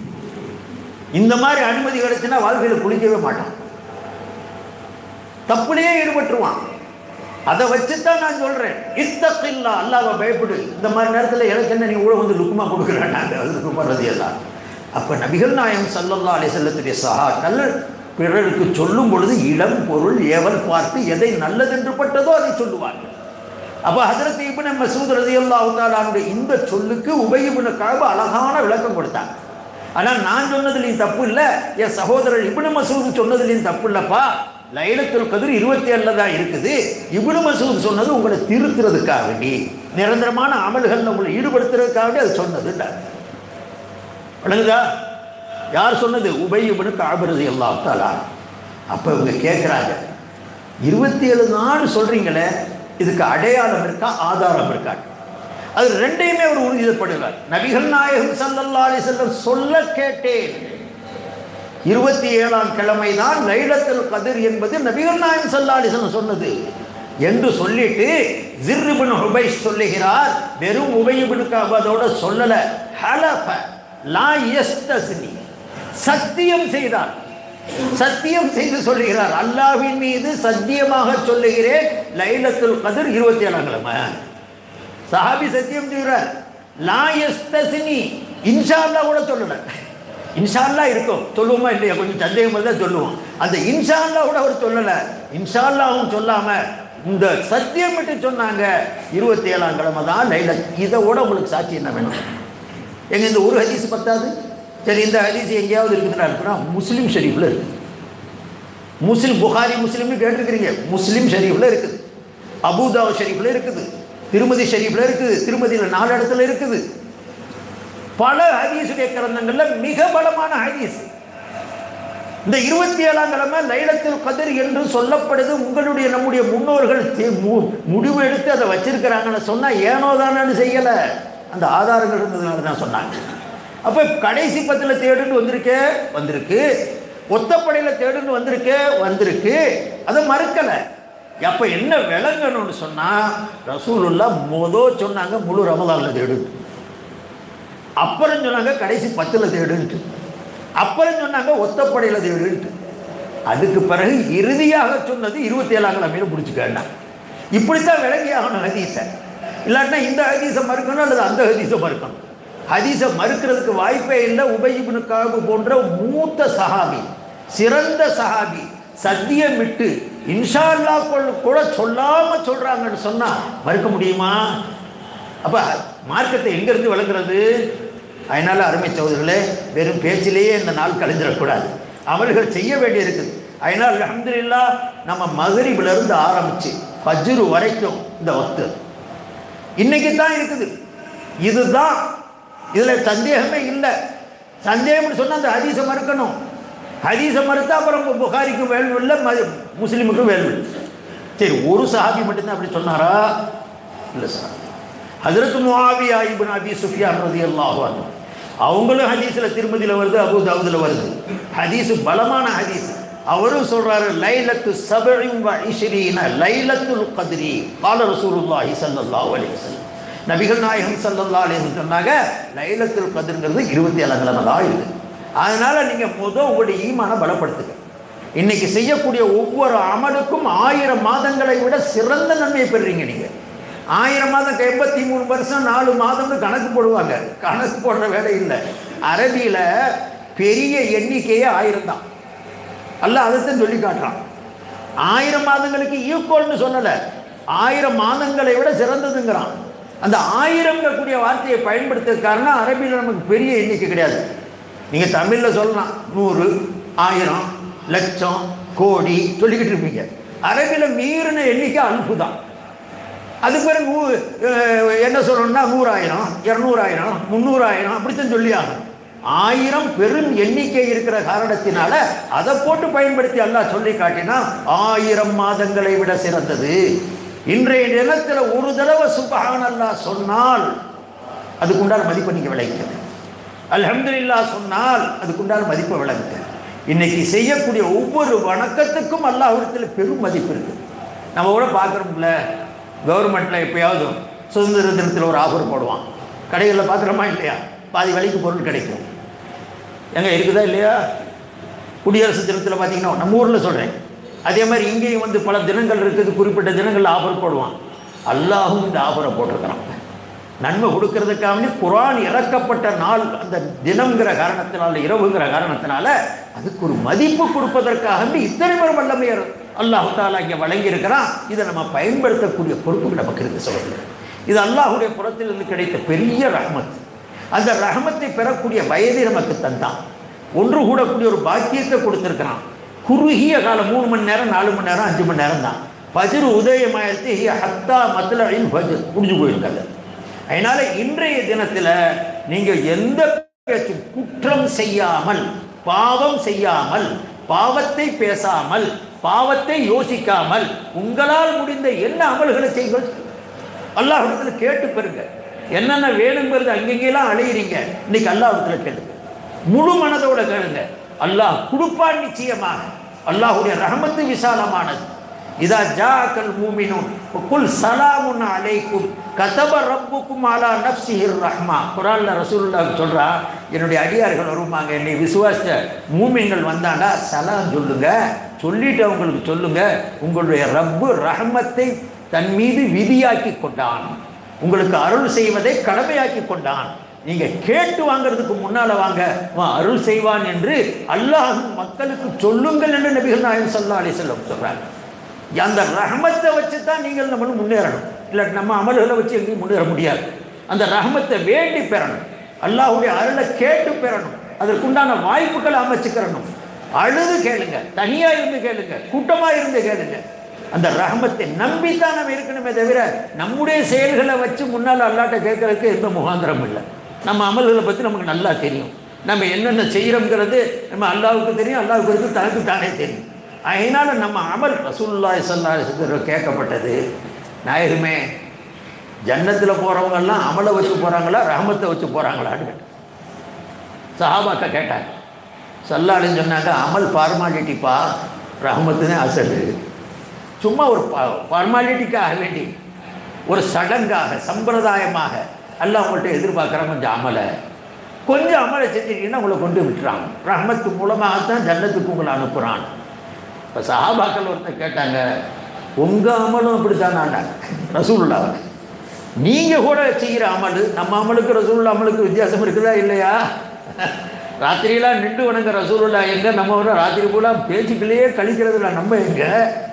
இந்த மாதிரி அனுமதி கிடைச்சுன்னா வாழ்க்கையில் குளிக்கவே மாட்டான் தப்புலேயே ஈடுபட்டுருவான் அதை வச்சு தான் நான் சொல்கிறேன் இத்தக்கில்லா அல்லாவை பயப்படு இந்த மாதிரி நேரத்தில் எனக்கு என்ன நீ கூட வந்து லுக்குமா கொடுக்குறேன் நாங்கள் அது லுக்குமாறது எல்லாம் அப்போ நபிகள் நாயம் சல்லல்லா அலி செல்லத்துடைய சகாக்கள் பிறருக்கு சொல்லும் பொழுது இடம் பொருள் ஏவல் பார்த்து எதை நல்லதென்று பட்டதோ அதை சொல்லுவார்கள் அப்போ ஹதரத் இப்னு மசூத் ரதியல்லாஹு தாலானுடைய இந்த சொல்லுக்கு உபயிபுன கழப அழகான விளக்கம் கொடுத்தாங்க ஆனால் நான் சொன்னதுலையும் தப்பு இல்லை என் சகோதரர் இப்னு மசூத் சொன்னதுலையும் தப்பு இல்லைப்பா லைலத்துல் கதிர் இருபத்தி ஏழில் தான் இருக்குது இப்னு மசூத் சொன்னது உங்களை திருத்துறதுக்காக வேண்டி நிரந்தரமான அமல்களில் உங்களை ஈடுபடுத்துறதுக்காக வேண்டி அது சொன்னது விளங்குதா யார் சொன்னது உபயிபுனு காபிரதி அல்லா தாலா அப்போ இவங்க கேட்குறாங்க இருபத்தி ஏழு நாள் சொல்கிறீங்களே இதுக்கு அடையாளம் இருக்கா ஆதாரம் இருக்கா அது ரெண்டையுமே அவர் உறுதிப்படுகிறார் நபிகள் நாயகம் சல்லல்லா அலி செல்லம் சொல்ல கேட்டேன் இருபத்தி ஏழாம் கிழமை தான் லைலத்துல் கதிர் என்பது நபிகள் நாயகம் சல்லா அலி செல்லம் சொன்னது என்று சொல்லிட்டு ஜிர்ரிபின் ஹுபைஸ் சொல்லுகிறார் வெறும் உபயிபினுக்கு அதோட சொல்லல ஹலஃப லா யஸ்தஸ்னி சத்தியம் செய்தார் சத்தியம் செய்து சொல்லுகிறார் அல்லாஹ்வின் மீது சத்தியமாக சொல்லுகிறேன் லைலத்துல் கதிர் இருபத்தி ஏழாம் கிழமை சஹாபி சத்தியம் செய்கிறார் லா யஸ்தஸ்னி இன்ஷா அல்லாஹ் கூட சொல்லல இன்ஷா அல்லாஹ் இருக்கும் சொல்லுவோமா இல்லையா கொஞ்சம் சந்தேகம் தான் சொல்லுவோம் அந்த இன்ஷா அல்லாஹ் கூட அவர் சொல்லல இன்ஷா அல்லாஹ்வும் சொல்லாம இந்த சத்தியம் விட்டு சொன்னாங்க இருபத்தி ஏழாம் கிழமை தான் லைலத் இதை விட உங்களுக்கு சாட்சி என்ன வேணும் எங்க இந்த ஒரு ஹதீஸ் பத்தாது சரி இந்த ஹதீஸ் எங்கேயாவது இருக்குதுன்னா இருக்குன்னா முஸ்லீம் ஷெரீஃபில் இருக்குது முஸ்லிம் புகாரி முஸ்லீம்னு கேட்டிருக்கிறீங்க முஸ்லீம் ஷெரீஃபில் இருக்குது அபுதாவ் ஷெரீஃபில் இருக்குது திருமதி ஷெரீஃபில் இருக்குது திருமதியில் நாலு இடத்துல இருக்குது பல ஹதீஸுடைய கிரந்தங்களில் மிக பலமான ஹதீஸ் இந்த இருபத்தி ஏழாம் கிழமை லைலத்தில் கதிர் என்று சொல்லப்படுது உங்களுடைய நம்முடைய முன்னோர்கள் தே- மு- முடிவு எடுத்து அதை வச்சிருக்கிறாங்கன்னு சொன்னால் ஏனோ தானு செய்யலை அந்த ஆதாரங்கள் இருந்ததுனால தான் சொன்னாங்க அப்போ கடைசி பத்தில் தேடுன்னு வந்திருக்கே வந்திருக்கு ஒத்தப்படையில் தேடுன்னு வந்திருக்கே வந்திருக்கு அதை மறுக்கலை அப்போ என்ன விளங்கணும்னு சொன்னால் ரசூலுல்லா மொதோ சொன்னாங்க முழு ரமதானில் தேடு அப்புறம் சொன்னாங்க கடைசி பத்தில் தேடுன்ட்டு அப்புறம் சொன்னாங்க ஒத்தப்படையில் தேடுன்ட்டு அதுக்கு பிறகு இறுதியாக சொன்னது இருபத்தி ஏழாம் கிழமையில பிடிச்சிக்கன்னா இப்படித்தான் விளங்கி ஆகணும் ஹதீஸை இல்லாட்டினா இந்த ஹதீஸை மறுக்கணும் அல்லது அந்த ஹதீஸை மறுக்கணும் ஹதீஸை மறுக்கிறதுக்கு வாய்ப்பே இல்லை உபயிபினு காபு போன்ற மூத்த சஹாபி சிறந்த சஹாபி சத்தியம் விட்டு இன்ஷா அல்லாஹ் கொள்- கூட சொல்லாம சொல்றாங்கன்னு சொன்னா மறுக்க முடியுமா அப்ப மார்க்கத்தை எங்கிருந்து விளங்குறது அதனால அருமை சகோதரர்களே வெறும் பேச்சிலேயே இந்த நாள் கழிஞ்சிடக்கூடாது அமல்கள் செய்ய வேண்டியிருக்குது அதனால் அல்ஹம்துலில்லாஹ் நம்ம மகரிபில இருந்து ஆரம்பிச்சு ஃபஜ்ரு வரைக்கும் இந்த ஒத்து இன்னைக்கு தான் இருக்குது இதுதான் இதில் சந்தேகமே இல்லை சந்தேகம்னு சொன்னால் அந்த ஹதீஸை மறுக்கணும் ஹதீஸை மறுத்தா அப்புறம் புகாரிக்கும் வேல்வு இல்லை ம- முஸ்லிமுக்கும் வேல்வு இல்லை. சரி ஒரு சஹாபி மட்டும்தான் அப்படி சொன்னாரா இல்லை சார் ஹஜரத் முஆவியா இப்னு அபி சுஃபியான் ரலியல்லாஹு அன்ஹு அவங்களும் ஹதீஸில் திருமதியில் வருது அபு தாவூதுல வருது ஹதீஸ் பலமான ஹதீஸ் அவரும் சொல்றாரு லைலத்து சபஇம் வ இஷ்ரீன லைலத்துல் கத்ரி கால ரசூலுல்லாஹி ஸல்லல்லாஹு அலைஹி வஸல்லம் நபிகள் நாயகம் ஸல்லல்லாஹு அலைஹி வஸல்லம் சொன்னாங்க லைலத்துல் கத்ருங்கிறது இருபத்தி ஏழாம் கிழமை தான் இருக்குது அதனால நீங்க முதல் உங்களுடைய ஈமான பலப்படுத்துங்க இன்னைக்கு செய்யக்கூடிய ஒவ்வொரு அமலுக்கும் ஆயிரம் மாதங்களை விட சிறந்த நன்மையை பெறுறீங்க நீங்க ஆயிரம் மாதம் எண்பத்தி மூணு வருஷம் நாலு மாதம்னு கணக்கு போடுவாங்க கணக்கு போடுற வேலை இல்லை அரபியில பெரிய எண்ணிக்கையே ஆயிரம் தான் அல்ல அதைத்தான் சொல்லி காட்டுறான் ஆயிரம் மாதங்களுக்கு ஈக்குவல்னு சொல்லலை ஆயிரம் மாதங்களை விட சிறந்ததுங்கிறான் அந்த ஆயிரங்கக்கூடிய வார்த்தையை பயன்படுத்த காரணம் அரபியில் நமக்கு பெரிய எண்ணிக்கை கிடையாது நீங்கள் தமிழில் சொல்லலாம் நூறு ஆயிரம் லட்சம் கோடி சொல்லிக்கிட்டு இருப்பீங்க அரபியில் மீறின எண்ணிக்கை அல்பு தான் அது பிறகு நூ- அஹ் என்ன சொல்லணும்னா நூறாயிரம் இரநூறாயிரம் முந்நூறாயிரம் அப்படித்தான் சொல்லி ஆகணும் ஆயிரம் பெரும் எண்ணிக்கை இருக்கிற காரணத்தினால அதை போட்டு பயன்படுத்தி அல்லாஹ் சொல்லி காட்டினா ஆயிரம் மாதங்களை விட சிறந்தது இன்றைய தினத்தில் ஒரு தடவை சுபஹான் அல்லாஹ் சொன்னால் அதுக்குண்டான மதிப்பை நீங்கள் விளைவிக்கணும் அல்ஹம்துலில்லாஹ் சொன்னால் அதுக்குண்டான மதிப்பை விளங்குங்க இன்னைக்கு செய்யக்கூடிய ஒவ்வொரு வணக்கத்துக்கும் அல்லாஹ்விடத்தில் பெரும் மதிப்பு இருக்கு நம்ம கூட பார்க்குறோம்ல கவர்மெண்ட்டில் எப்பயாவது சுதந்திர தினத்தில் ஒரு ஆஃபர் போடுவான் கடைகளில் பார்க்குறோமா இல்லையா பாதி விலைக்கு பொருள் கிடைக்கும் எங்க இருக்குதா இல்லையா குடியரசு தினத்தில் பார்த்தீங்கன்னா நம்ம ஊரில் சொல்கிறேன் அதே மாதிரி இங்கேயும் வந்து பல தினங்கள் இருக்குது குறிப்பிட்ட தினங்கள் ஆஃபர் போடுவான் அல்லாஹும் இந்த ஆஃபரை போட்டிருக்கிறான் நன்மை கொடுக்கறதுக்காக குரான் இறக்கப்பட்ட நாள் அந்த தினம்ங்கிற காரணத்தினால இரவுங்கிற காரணத்தினால அதுக்கு ஒரு மதிப்பு கொடுப்பதற்காக இத்தனை பேர் வல்லமையர் அல்லாஹு தாலா இங்கே வழங்கி இருக்கிறான் இதை நம்ம பயன்படுத்தக்கூடிய பொறுப்பு நமக்கு இருக்கு சொல்லுங்கள் இது அல்லாஹுடைய புறத்திலிருந்து கிடைத்த பெரிய ரஹமத் அந்த ரஹமத்தை பெறக்கூடிய வயதை நமக்கு தந்தான் ஒன்று கூடக்கூடிய ஒரு பாக்கியத்தை கொடுத்துருக்கிறான் குறுகிய காலம் மூணு மணி நேரம் நாலு மணி நேரம் அஞ்சு மணி நேரம் தான் ஃபஜ்ர் உதயமாயிரத்து ஹிய ஹத்தா மத்லஇல் ஃபஜ்ர் முடிஞ்சு போயிருக்காங்க அதனால இன்றைய தினத்தில் நீங்கள் எந்த பேச்சும் குற்றம் செய்யாமல் பாவம் செய்யாமல் பாவத்தை பேசாமல் பாவத்தை யோசிக்காமல் உங்களால் முடிந்த என்ன அமல்களை செய்யுங்கள் அல்லாஹிடத்தில் கேட்டு பெறுங்க என்னென்ன வேணுங்கிறது அங்கெங்கெல்லாம் அலையிறீங்க இன்னைக்கு அல்லாஹிடத்தில் கேளுங்க முழு மனதோட கேளுங்க அல்லாஹ் கொடுப்பான் நிச்சயமாக அல்லாஹுடைய ரஹமத்து விசாலமானது இதா ஜாக்கல் மூமினும் குல் சலாமுன் அலைக்கும் கதப ரப்புக்கும் அலா நப்சிஹிர் ரஹ்மா குரான்ல ரசூலுல்லாஹ் சொல்றா என்னுடைய அடியார்கள் வருவாங்க என்னை விசுவாசித்த மூமின்கள் வந்தாண்டா சலாம் சொல்லுங்க சொல்லிட்டு அவங்களுக்கு சொல்லுங்க உங்களுடைய ரப்பு ரஹமத்தை தன் மீது விதியாக்கி கொண்டான் உங்களுக்கு அருள் செய்வதை கடமையாக்கி கொண்டான் நீங்க கேட்டு வாங்குறதுக்கு முன்னால வாங்க அவன் அருள் செய்வான் என்று அல்லாஹ் மக்களுக்கு சொல்லுங்கள் என்று நபிகள் நாயகம் சல்லா அலி செல்லம் சொல்றாங்க அந்த ரஹமத்தை வச்சு தான் நீங்கள் நம்மளும் முன்னேறணும் இல்லாட்டி நம்ம அமல்களை வச்சு எங்கேயும் முன்னேற முடியாது அந்த ரஹமத்தை வேண்டி பெறணும் அல்லாஹுடைய அருளை கேட்டு பெறணும் அதற்குண்டான வாய்ப்புகளை அமைச்சுக்கிறணும் அழுது கேளுங்க தனியா இருந்து கேளுங்க கூட்டமா இருந்து கேளுங்க அந்த ரஹமத்தை நம்பித்தான் நம்ம இருக்கணுமே தவிர நம்முடைய செயல்களை வச்சு முன்னால் அல்லாட்ட கேட்கறதுக்கு எந்த முகாந்திரம் இல்லை நம்ம அமல்களை பற்றி நமக்கு நல்லா தெரியும் நம்ம என்னென்ன செய்கிறோங்கிறது நம்ம அல்லாவுக்கு தெரியும் அல்லாவுக்கு இருக்கு தனக்கு தானே தெரியும் அதனால் நம்ம அமல் ரசூல்லாய் சல்லா கேட்கப்பட்டது நாயகமே ஜன்னத்தில் போகிறவங்கெல்லாம் அமலை வச்சு போகிறாங்களா ரஹமத்தை வச்சு போகிறாங்களான்னு கேட்டேன் சஹாபாக்கா கேட்டாங்க சல்லாளுன்னு சொன்னாங்க அமல் ஃபார்மாலிட்டிப்பா ரஹமத்துனே அசடு சும்மா ஒரு ஃபார்மாலிட்டிக்காக வேண்டி ஒரு சடங்காக சம்பிரதாயமாக எல்லாம் உங்கள்கிட்ட எதிர்பார்க்குறாங்க கொஞ்சம் அமலை கொஞ்சம் அமலை செஞ்சிட்டீங்கன்னா உங்களை கொண்டு விட்டுறாங்க ரஹமத்து மூலமாகத்தான் ஜன்னத்துக்கு உங்களை அனுப்புகிறான் இப்போ சஹாபாக்கள் ஒருத்தர் கேட்டாங்க உங்கள் அமலும் அப்படி தானாண்டாங்க ரசூலுல்லாவை நீங்கள் கூட செய்கிற அமல் நம்ம அமலுக்கு ரசூலுல்லா அமலுக்கு வித்தியாசம் இருக்குதா இல்லையா ராத்திரியெல்லாம் நின்று வணங்க ரசூலுல்லா எங்கே நம்ம வர ராத்திரி பூரா பேச்சுக்களையே கழிக்கிறதுல நம்ம எங்கே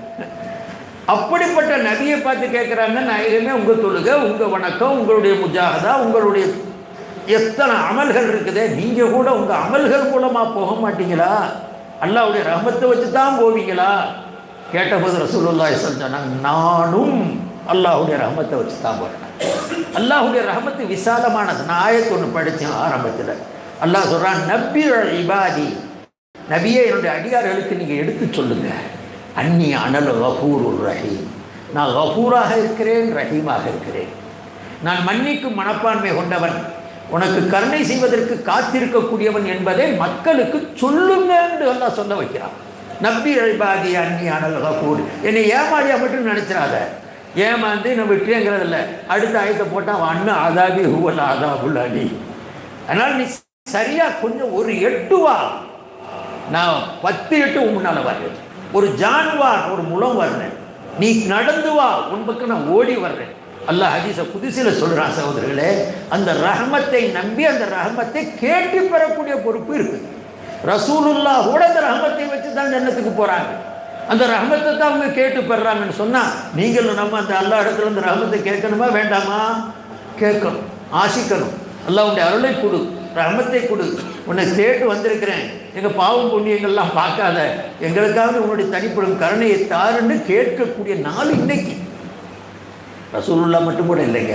அப்படிப்பட்ட நபியை பார்த்து கேட்குறாங்க நாயகமே உங்கள் தொழுக உங்கள் வணக்கம் உங்களுடைய முஜாகதா உங்களுடைய எத்தனை அமல்கள் இருக்குதே நீங்கள் கூட உங்கள் அமல்கள் மூலமாக போக மாட்டீங்களா அல்லாவுடைய ரஹமத்தை வச்சு தான் போவீங்களா கேட்டபோது ரசூலுல்லாய் சொன்னாங்க நானும் அல்லாஹுடைய ரஹமத்தை வச்சு தான் போகிறேன் அல்லாஹுடைய ரஹமத்து விசாலமானது நான் ஆயத்து ஒன்று படித்தேன் ஆரம்பத்தில் அல்லாஹ் சொல்கிறான் நபி இபாதி நபியே என்னுடைய அடியார்களுக்கு நீங்கள் எடுத்து சொல்லுங்கள் அன்னி அனல் கஃபூர் ரஹீம் நான் கஃபூராக இருக்கிறேன் ரஹீமாக இருக்கிறேன் நான் மன்னிக்கும் மனப்பான்மை கொண்டவன் உனக்கு கருணை செய்வதற்கு காத்திருக்கக்கூடியவன் என்பதை மக்களுக்கு சொல்லுங்க என்று எல்லாம் சொல்ல வைக்கிறான் நம்பி அழிபாதி அன்னி அனல் கஃபூர் என்னை ஏமாடியா மட்டும் நினைச்சிடாத ஏமாந்து நம்ம விட்டுங்கிறதில்ல அடுத்த ஆயத்தை போட்டால் அண்ணன் ஆதாபி ஹூவல் ஆதாபுல் அலி அதனால் நீ சரியா கொஞ்சம் ஒரு எட்டு வா நான் பத்து எட்டு முன்னால் வர்றேன் ஒரு ஜான்வார் ஒரு முலம் வர்றேன் நீ நடந்து வா உன் பக்கம் நான் ஓடி வர்றேன் அல்லாஹ் ஹதீஸ புதுசில் சொல்கிறான் சகோதரர்களே அந்த ரஹமத்தை நம்பி அந்த ரஹமத்தை கேட்டு பெறக்கூடிய பொறுப்பு இருக்குது ரசூலுல்லா கூட அந்த ரஹமத்தை வச்சு தான் ஜன்னத்துக்கு போகிறாங்க அந்த ரஹமத்தை தான் அவங்க கேட்டு பெறாங்கன்னு சொன்னால் நீங்களும் நம்ம அந்த அல்லா இடத்துல அந்த ரஹமத்தை கேட்கணுமா வேண்டாமா கேட்கணும் ஆசிக்கணும் அல்லாவுடைய அருளை கொடு ரஹமத்தை கொடு உன்னை தேட்டு வந்திருக்கிறேன் எங்கள் பாவம் புண்ணியங்கள்லாம் பார்க்காத எங்களுக்காக உன்னுடைய தனிப்படும் கருணையை தாருன்னு கேட்கக்கூடிய நாள் இன்னைக்கு ரசூலுல்லா மட்டும் கூட இல்லைங்க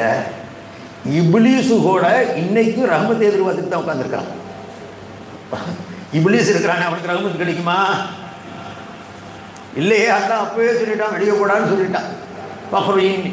இப்லீஸு கூட இன்னைக்கும் ரஹமத்தை எதிர்பார்த்துட்டு தான் உட்காந்துருக்கான் இப்லீஸ் இருக்கிறானே அவனுக்கு ரஹமத்து கிடைக்குமா இல்லையே அதான் அப்பவே சொல்லிட்டான் வெளியே போடான்னு சொல்லிட்டான் பஹ்ரீன்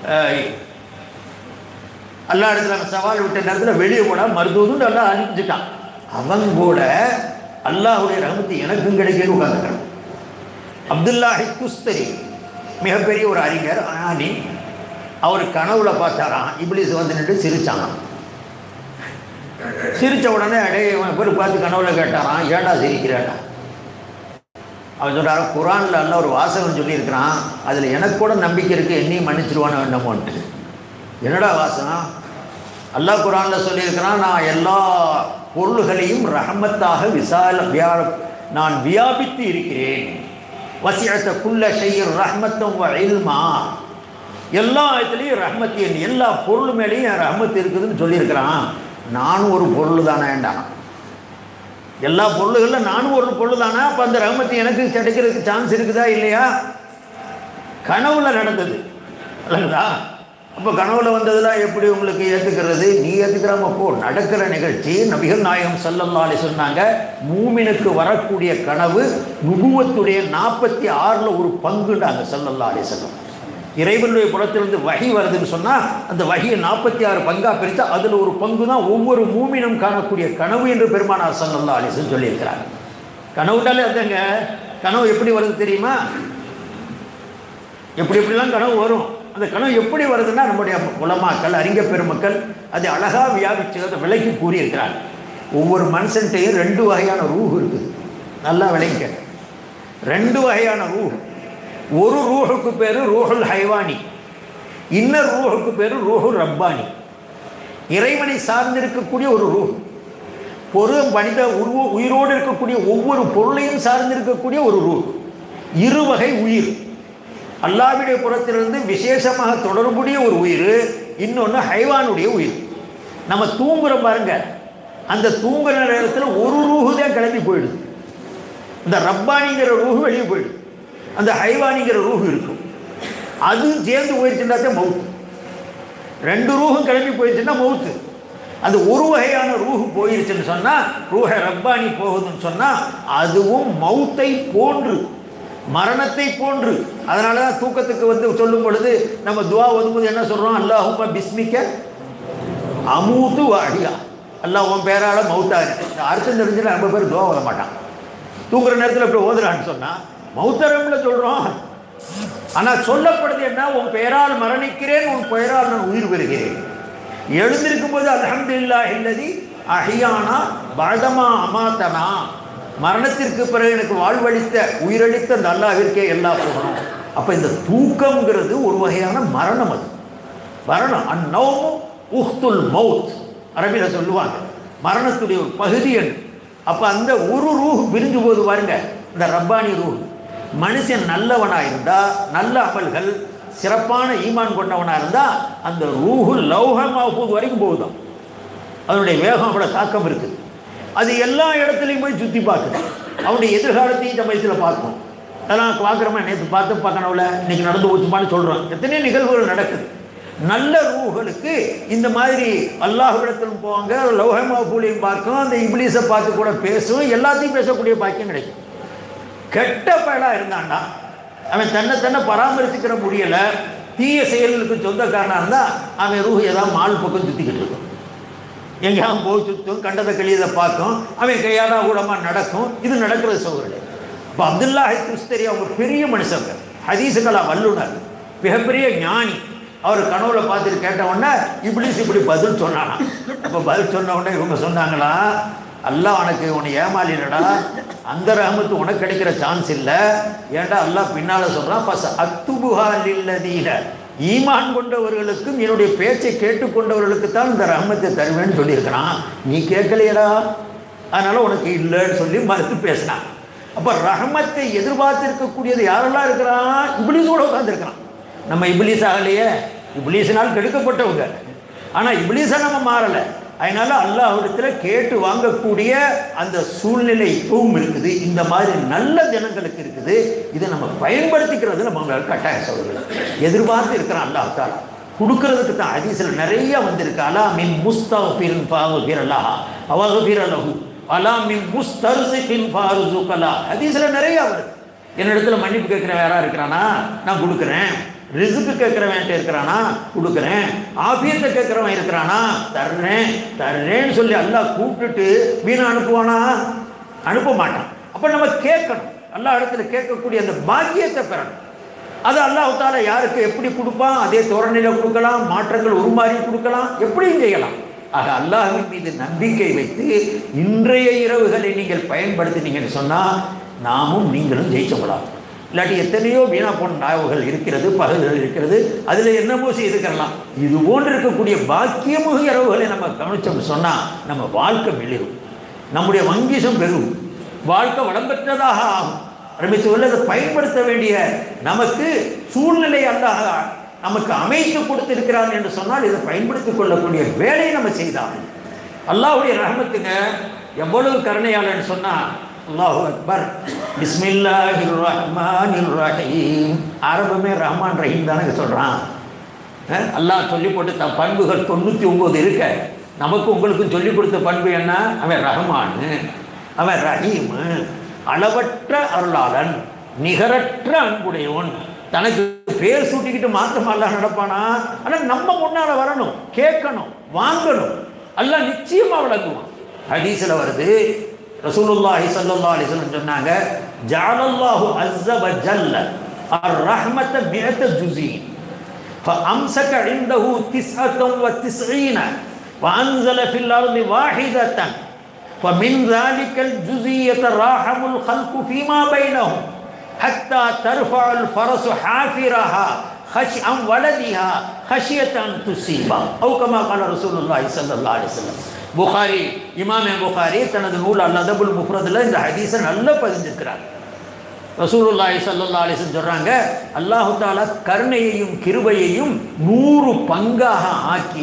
அல்லா இடத்துல சவால் விட்ட நேரத்தில் வெளியே போடா மருத்துவதும் நல்லா அனுப்பிச்சிட்டான் அவன் கூட அல்லாஹுடைய ரஹமத்து எனக்கும் கிடைக்கன்னு உட்காந்துக்கிறான் அப்துல்லாஹி குஸ்தரி மிகப்பெரிய ஒரு அறிஞர் ஆனி அவர் கனவுல பார்த்தாராம் இப்ளீஸ் வந்து நின்று சிரிச்சானாம் சிரிச்ச உடனே அடே இவன் பேர் பார்த்து கனவுல கேட்டாராம் ஏடா சிரிக்கிறாடா அவன் சொல்கிறாரு குரானில் அல்ல ஒரு வாசகம் சொல்லியிருக்கிறான் அதில் எனக்கு கூட நம்பிக்கை இருக்குது என்னையும் மன்னிச்சிருவானோ என்னமோன்ட்டு என்னடா வாசகம் அல்லாஹ் குரானில் சொல்லியிருக்கிறான் நான் எல்லா பொருள்களையும் ரஹமத்தாக விசால வியா நான் வியாபித்து இருக்கிறேன் வசியத்த குள்ள செய்யும் ரஹமத்தும் வ இல்மா எல்லா இடத்துலையும் ரஹமத்து என் எல்லா பொருள் மேலேயும் என் ரஹமத்து இருக்குதுன்னு சொல்லியிருக்கிறான் நானும் ஒரு பொருள் தானேண்டான் எல்லா பொருள்களில் நானும் ஒரு பொருள் தானே அப்போ அந்த ரஹமத்து எனக்கு கிடைக்கிறதுக்கு சான்ஸ் இருக்குதா இல்லையா கனவுல நடந்தது இல்லைங்களா அப்போ கனவுல வந்ததெல்லாம் எப்படி உங்களுக்கு ஏற்றுக்கிறது நீ ஏற்றுக்கிறாம போ நடக்கிற நிகழ்ச்சி நபிகள் நாயகம் சல்லல்லாலே சொன்னாங்க மூமினுக்கு வரக்கூடிய கனவு நுகுவத்துடைய நாற்பத்தி ஆறில் ஒரு பங்குண்டாங்க சல்லல்லாலே சொல்லம் இறைவனுடைய புறத்திலிருந்து வகி வருதுன்னு சொன்னால் அந்த வகியை நாற்பத்தி ஆறு பங்காக பிரித்தா அதில் ஒரு பங்கு தான் ஒவ்வொரு மூமினும் காணக்கூடிய கனவு என்று பெருமானார் சல்லல்லா அலிசன் சொல்லியிருக்கிறாங்க கனவுட்டாலே அதுங்க கனவு எப்படி வருது தெரியுமா எப்படி எப்படிலாம் கனவு வரும் அந்த கனவு எப்படி வருதுன்னா நம்முடைய உலமாக்கள் அறிஞர் பெருமக்கள் அது அழகாக வியாபிச்சு அதை விலைக்கு கூறியிருக்கிறாங்க ஒவ்வொரு மனுஷன்ட்டையும் ரெண்டு வகையான ரூஹ் இருக்குது நல்லா விளைங்க ரெண்டு வகையான ரூஹ் ஒரு ரூஹுக்கு பேர் ரூஹுல் ஹைவானி இன்னொரு ரூஹுக்கு பேர் ரூஹுல் ரப்பானி இறைவனை சார்ந்திருக்கக்கூடிய ஒரு ரூஹ் பொரு மனித உருவ உயிரோடு இருக்கக்கூடிய ஒவ்வொரு பொருளையும் சார்ந்திருக்கக்கூடிய ஒரு ரூஹ் இரு வகை உயிர் அல்லாவுடைய புறத்திலிருந்து விசேஷமாக தொடர்புடைய ஒரு உயிர் இன்னொன்று ஹைவானுடைய உயிர் நம்ம தூங்குறோம் பாருங்க அந்த தூங்குற நேரத்தில் ஒரு ரூஹு தான் கிளம்பி போயிடுது இந்த ரப்பானிங்கிற ரூஹு வெளியே போயிடுது அந்த ஹைவானிங்கிற ரூஹு இருக்கும் அதுவும் சேர்ந்து போயிடுச்சுன்னா தான் மவுத்து ரெண்டு ரூஹும் கிளம்பி போயிடுச்சுன்னா மவுத்து அது ஒரு வகையான ரூஹு போயிடுச்சுன்னு சொன்னால் ரூஹ ரப்பானி போகுதுன்னு சொன்னால் அதுவும் மவுத்தை போன்று மரணத்தை போன்று அதனால தான் தூக்கத்துக்கு வந்து சொல்லும் பொழுது நம்ம துவா ஒதுங்கும்போது என்ன சொல்கிறோம் அல்லாஹுமா பிஸ்மிக்க அமூத்து வாடியா அல்லாஹ் உன் பேரால் மவுத்தாரு அர்த்தம் தெரிஞ்சுன்னா ரொம்ப பேர் துவா ஓத மாட்டான் தூங்குற நேரத்தில் இப்படி ஓதுறான்னு சொன்னால் மௌத்தரம்ல சொல்கிறோம் ஆனால் சொல்லப்படுது என்ன உன் பெயரால் மரணிக்கிறேன் உன் பெயரால் நான் உயிர் பெறுகிறேன் எழுந்திருக்கும் போது அலமதுல்லா இல்லதி அஹியானா பழதமா அமாத்தனா மரணத்திற்கு பிறகு எனக்கு வாழ்வழித்த உயிரளித்த அந்த அல்லாவிற்கே எல்லா போகணும் அப்போ இந்த தூக்கம்ங்கிறது ஒரு வகையான மரணம் அது மரணம் அந்நவமும் உஹ்துல் மவுத் அரபியில் சொல்லுவாங்க மரணத்துடைய ஒரு பகுதி என்று அப்போ அந்த ஒரு ரூஹ் பிரிஞ்சு போது பாருங்க இந்த ரப்பானி ரூஹ் மனுஷன் நல்லவனாக இருந்தால் நல்ல அமல்கள் சிறப்பான ஈமான் கொண்டவனாக இருந்தால் அந்த ரூஹு லௌஹ மஹூத் வரைக்கும் போகுதான் அதனுடைய வேகம் அவ்வளோ தாக்கம் இருக்குது அது எல்லா இடத்துலையும் போய் சுற்றி பார்க்குது அவனுடைய எதிர்காலத்தையும் சமயத்தில் பார்க்கும் அதெல்லாம் பார்க்குறோமா நேற்று பார்த்து பார்க்கணும்ல இன்னைக்கு நடந்து போச்சுப்பான்னு சொல்கிறோம் எத்தனையோ நிகழ்வுகள் நடக்குது நல்ல ரூகளுக்கு இந்த மாதிரி அல்லாஹ்விடத்திலும் போவாங்க லௌஹமா பூலையும் பார்க்கும் அந்த இப்ளீஸை பார்த்து கூட பேசும் எல்லாத்தையும் பேசக்கூடிய பாக்கியம் கிடைக்கும் கெட்ட பயலாக இருந்தான்டா அவன் தன்னை தன்னை பராமரிச்சுக்கிற முடியலை தீய செயல்களுக்கு சொந்தக்காரனாக இருந்தால் அவன் ரூஹ் ஏதாவது மால் பக்கம் சுற்றிக்கிட்டு இருக்கும் எங்கேயாவது போய் சுற்றும் கண்டதை கழியதை பார்க்கும் அவன் கையாடா கூடமாக நடக்கும் இது நடக்கிறது சோழர்களே இப்போ அப்துல்லாஹி கிறிஸ்தரி அவங்க பெரிய மனுஷங்க ஹதீசுகளா வல்லுனர் மிகப்பெரிய ஞானி அவர் கனவுல பார்த்துட்டு கேட்ட உடனே இப்ளீஸ் இப்படி பதில் சொன்னானா அப்போ பதில் சொன்ன உடனே இவங்க சொன்னாங்களா அல்லாஹ் உனக்கு உன்னை ஏமாலிடடா அந்த ரஹமத்து உனக்கு கிடைக்கிற சான்ஸ் இல்லை ஏன்டா அல்லாஹ் பின்னால் சொல்கிறான் ஃபஸ் அத்துபுஹா லில்லதீன ஈமான் கொண்டவர்களுக்கும் என்னுடைய பேச்சை கேட்டுக்கொண்டவர்களுக்கு தான் இந்த ரஹமத்தை தருவேன்னு சொல்லியிருக்கிறான் நீ கேட்கலையடா அதனால் உனக்கு இல்லைன்னு சொல்லி மறுத்து பேசினான் அப்போ ரஹமத்தை எதிர்பார்த்திருக்கக்கூடியது யாரெல்லாம் இருக்கிறான் இப்ளீஸோட உட்காந்துருக்கிறான் நம்ம இப்ளீஸ் ஆகலையே இப்ளீஸினால் கெடுக்கப்பட்டவங்க ஆனால் இப்ளீஸாக நம்ம மாறலை அதனால அல்லாஹ்விடத்தில் கேட்டு வாங்கக்கூடிய அந்த சூழ்நிலை இப்பவும் இருக்குது இந்த மாதிரி நல்ல தினங்களுக்கு இருக்குது இதை நம்ம பயன்படுத்திக்கிறது நம்ம கட்டாய சோழர்கள் எதிர்பார்த்து இருக்கிறான் அல்லாஹ் தாலா கொடுக்கறதுக்கு தான் ஹதீஸில் நிறைய வந்திருக்கு அலா மின் முஸ்தஃபின் ஃபாகுஃபிர் அல்லாஹ் அவகுஃபிர் அலஹு அலா மின் முஸ்தர்சிஃபின் ஃபாருசுகலா ஹதீஸில் நிறைய வருது என்னிடத்துல மன்னிப்பு கேட்குறவன் யாரா இருக்கிறானா நான் கொடுக்குறேன் ரிசுக்கு கேட்குறவன்ட்டு இருக்கிறானா கொடுக்குறேன் ஆபியத்தை கேட்குறவன் இருக்கிறானா தர்றேன் தர்றேன்னு சொல்லி அல்லாஹ் கூப்பிட்டுட்டு வீணா அனுப்புவானா அனுப்ப மாட்டான் அப்போ நம்ம கேட்கணும் எல்லா இடத்துல கேட்கக்கூடிய அந்த பாக்கியத்தை பெறணும் அது அல்லாஹால யாருக்கு எப்படி கொடுப்பான் அதே தோரணையில் கொடுக்கலாம் மாற்றங்கள் உருமாறி கொடுக்கலாம் எப்படியும் செய்யலாம் ஆக அல்லாஹ்வின் மீது நம்பிக்கை வைத்து இன்றைய இரவுகளை நீங்கள் பயன்படுத்தினீங்கன்னு சொன்னால் நாமும் நீங்களும் ஜெயிச்சவங்களாம் இல்லாட்டி எத்தனையோ வீணா போன நாவுகள் இருக்கிறது பகல்கள் இருக்கிறது அதில் என்னமோ செய்துக்கலாம் இது போன்று இருக்கக்கூடிய பாக்கியமுக இரவுகளை நம்ம கவனிச்சோம்னு சொன்னால் நம்ம வாழ்க்கை மெளிரும் நம்முடைய வங்கிசம் பெறும் வாழ்க்கை வளம் பெற்றதாக ஆகும் அருமை சொல்ல அதை பயன்படுத்த வேண்டிய நமக்கு சூழ்நிலை அல்லாஹ் நமக்கு அமைத்து கொடுத்திருக்கிறான் என்று சொன்னால் இதை பயன்படுத்திக் கொள்ளக்கூடிய வேலையை நம்ம செய்தார்கள் அல்லாஹ்வுடைய ரஹமத்துங்க எவ்வளவு கருணையாளன்னு சொன்னா அல்லாஹு அக்பர் பிஸ்மில்லாஹிர் ரஹ்மானிர் ரஹீம் ஆரம்பமே ரஹ்மான் ரஹீம் தானே சொல்றான் அஹ் அல்லாஹ் சொல்லி போட்டு தன் பண்புகள் தொண்ணூற்றி ஒம்பது இருக்க நமக்கு உங்களுக்கும் சொல்லி கொடுத்த பண்பு என்ன அவன் ரஹ்மானு அவன் ரஹீமு அளவற்ற அருளாளன் நிகரற்ற அன்புடையவன் தனக்கு பேர் சூட்டிக்கிட்டு மாத்தமா அல்லாஹ் நடப்பானா ஆனால் நம்ம முன்னால வரணும் கேட்கணும் வாங்கணும் அல்லாஹ் நிச்சயமா விளங்குவான் ஹதீஸில் வருது ரசூலுல்லாஹி ஸல்லல்லாஹு அலைஹி வஸல்லம் சொன்னாங்க ஜஅலல்லாஹு அஸ்ஸ வ ஜல்ல அர் ரஹ்மத மிஅத ஜுஸீன் فأمسك عنده تسعة وتسعين وأنزل في الأرض واحدة فمن ذلك الجزء يتراحم الخلق فيما بينهم حتى ترفع الفرس حافرها خش عن ولدها خشية أن تصيبه أو كما قال رسول الله صلى الله عليه وسلم புகாரி இமாமே புகாரி தனது நூல் அல்லதபுல் முஃப்ரதில் இந்த ஹதீஸை நல்லா பதிஞ்சிருக்கிறார் ரசூலுல்லாஹி ஸல்லல்லாஹு அலைஹி வஸல்லம் சொல்றாங்க அல்லாஹு தாலா கருணையையும் கிருபையையும் நூறு பங்காக ஆக்கி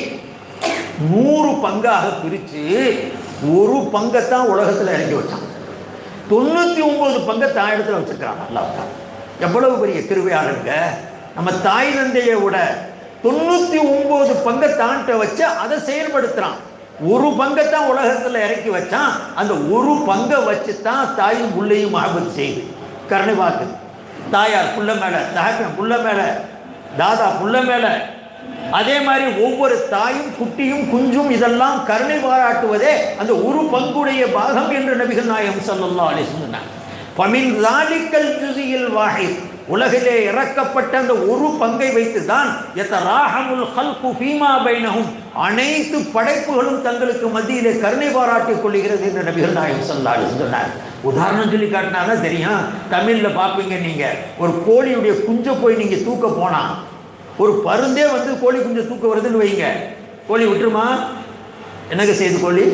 நூறு பங்காக பிரித்து ஒரு பங்கைத்தான் உலகத்தில் இறங்கி வச்சான் தொண்ணூற்றி ஒன்பது பங்கை தான் இடத்துல வச்சிருக்கிறான் அல்லாஹ் தாலா. எவ்வளவு பெரிய கிருபையாளருங்க நம்ம தாய் தந்தையை விட தொண்ணூற்றி ஒன்பது பங்கை தான்ட்ட வச்சு அதை செயல்படுத்துகிறான் ஒரு பங்கை தான் உலகத்தில் இறக்கி வச்சான் அந்த ஒரு பங்கை வச்சு தான் தாயும் புள்ளையும் மகபத் செய்யுது கருணை பார்க்குது தாயார் புள்ள மேலே தகப்பன் புள்ள மேலே தாதா புள்ள மேலே அதே மாதிரி ஒவ்வொரு தாயும் குட்டியும் குஞ்சும் இதெல்லாம் கருணை பாராட்டுவதே அந்த ஒரு பங்குடைய பாகம் என்று நபிகள் நாயகம் ஸல்லல்லாஹு அலைஹி சொன்னார் பமின் ராலிக்கல் ஜுசியில் வாஹித் உலகிலே இறக்கப்பட்ட அந்த ஒரு பங்கை வைத்து தான் எத்தராஹமுல் ஹல்கு ஃபீமா பைனஹும் அனைத்து படைப்புகளும் தங்களுக்கு மத்தியிலே கருணை பாராட்டிக் கொள்கிறது என்று நபிகள் நாயகம் ஸல்லல்லாஹு அலைஹி சொன்னார் உதாரணம் சொல்லி காட்டினா தெரியும் தமிழில் பார்ப்பீங்க நீங்கள் ஒரு கோழியுடைய குஞ்சை போய் நீங்கள் தூக்க போனா ஒரு பருந்தே வந்து கோழி குஞ்சை தூக்க வருதுன்னு வைங்க கோழி விட்டுருமா என்னங்க செய்யுது கோழி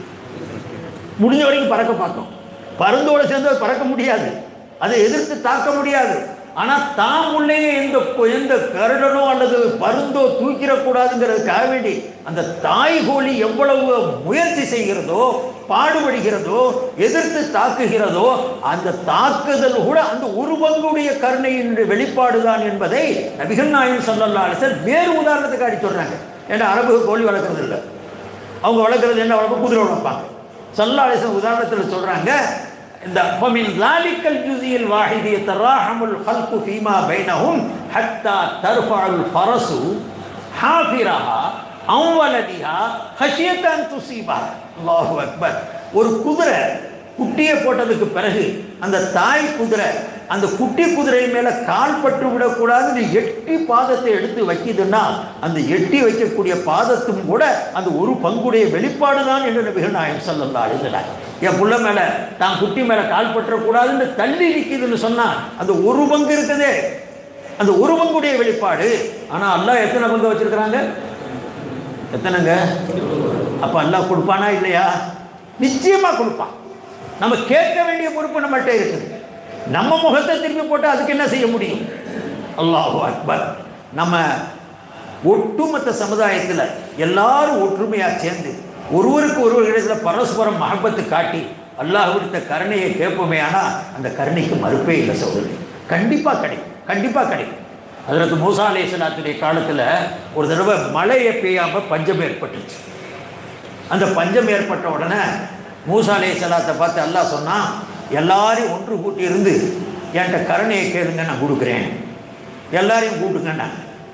முடிஞ்ச வரைக்கும் பறக்க பார்த்தோம் பருந்தோடு சேர்ந்து அது பறக்க முடியாது அதை எதிர்த்து தாக்க முடியாது ஆனால் தாம் உள்ளே எந்த எந்த கருடனோ அல்லது பருந்தோ தூக்கிடக்கூடாதுங்கிறதுக்காக வேண்டி அந்த தாய் கோழி எவ்வளவு முயற்சி செய்கிறதோ பாடுபடுகிறதோ எதிர்த்து தாக்குகிறதோ அந்த தாக்குதல் கூட அந்த ஒரு பங்குடைய கருணையினுடைய வெளிப்பாடு தான் என்பதை நபிகள் நாயகம் சல்லல்லா அலிசர் வேறு உதாரணத்துக்கு அடி சொல்றாங்க ஏன்னா அரபு கோழி வளர்க்குறது இல்லை அவங்க வளர்க்குறது என்ன வளர்ப்பு குதிரை வளர்ப்பாங்க சல்லா அலிசன் உதாரணத்தில் சொல்றாங்க இந்த فمن ذلك الجزء الواحد يتراحم الخلق فيما بينهم حتى ترفع الفرس حافرها عن ولدها خشية أن تصيبها الله أكبر ஒரு குதிரை குட்டியை போட்டதுக்கு பிறகு அந்த தாய் குதிரை அந்த குட்டி குதிரை மேல கால் பட்டு விடக்கூடாதுன்னு எட்டி பாதத்தை எடுத்து வைக்குதுன்னா அந்த எட்டி வைக்கக்கூடிய பாதத்தும் கூட அந்த ஒரு பங்குடைய வெளிப்பாடு தான் என்று நபிகள் நாயம் சொல்லலாம் அழுகிறார் என் புள்ள மேல தான் குட்டி மேல கால் பற்றக்கூடாதுன்னு தள்ளி நிற்கிதுன்னு சொன்னா அந்த ஒரு பங்கு இருக்குதே அந்த ஒரு பங்குடைய வெளிப்பாடு ஆனா அல்லாஹ் எத்தனை பங்கு வச்சிருக்கிறாங்க எத்தனைங்க அப்ப அல்லாஹ் கொடுப்பானா இல்லையா நிச்சயமா கொடுப்பான் நம்ம கேட்க வேண்டிய பொறுப்பு நம்மகிட்ட இருக்குது நம்ம முகத்தை திருப்பி போட்டு அதுக்கு என்ன செய்ய முடியும் அல்லாஹு அக்பர் நம்ம ஒட்டுமொத்த சமுதாயத்தில் எல்லாரும் ஒற்றுமையாக சேர்ந்து ஒருவருக்கு ஒருவர் இடத்துல பரஸ்பரம் மகப்பத்து காட்டி அல்லாஹ் கொடுத்த கருணையை கேட்போமே ஆனால் அந்த கருணைக்கு மறுப்பே இல்லை சோதரி கண்டிப்பாக கிடைக்கும் கண்டிப்பாக கிடைக்கும் அதற்கு மூசா அலேசலாத்துடைய காலத்தில் ஒரு தடவை மழையை பெய்யாமல் பஞ்சம் ஏற்பட்டுச்சு அந்த பஞ்சம் ஏற்பட்ட உடனே மூசா அலே சலாத்தை பார்த்து அல்லாஹ் சொன்னான் எல்லாரையும் ஒன்று கூட்டி இருந்து என்கிட்ட கருணையை கேளுங்க நான் கொடுக்குறேன் எல்லாரையும் கூட்டுங்கண்ணா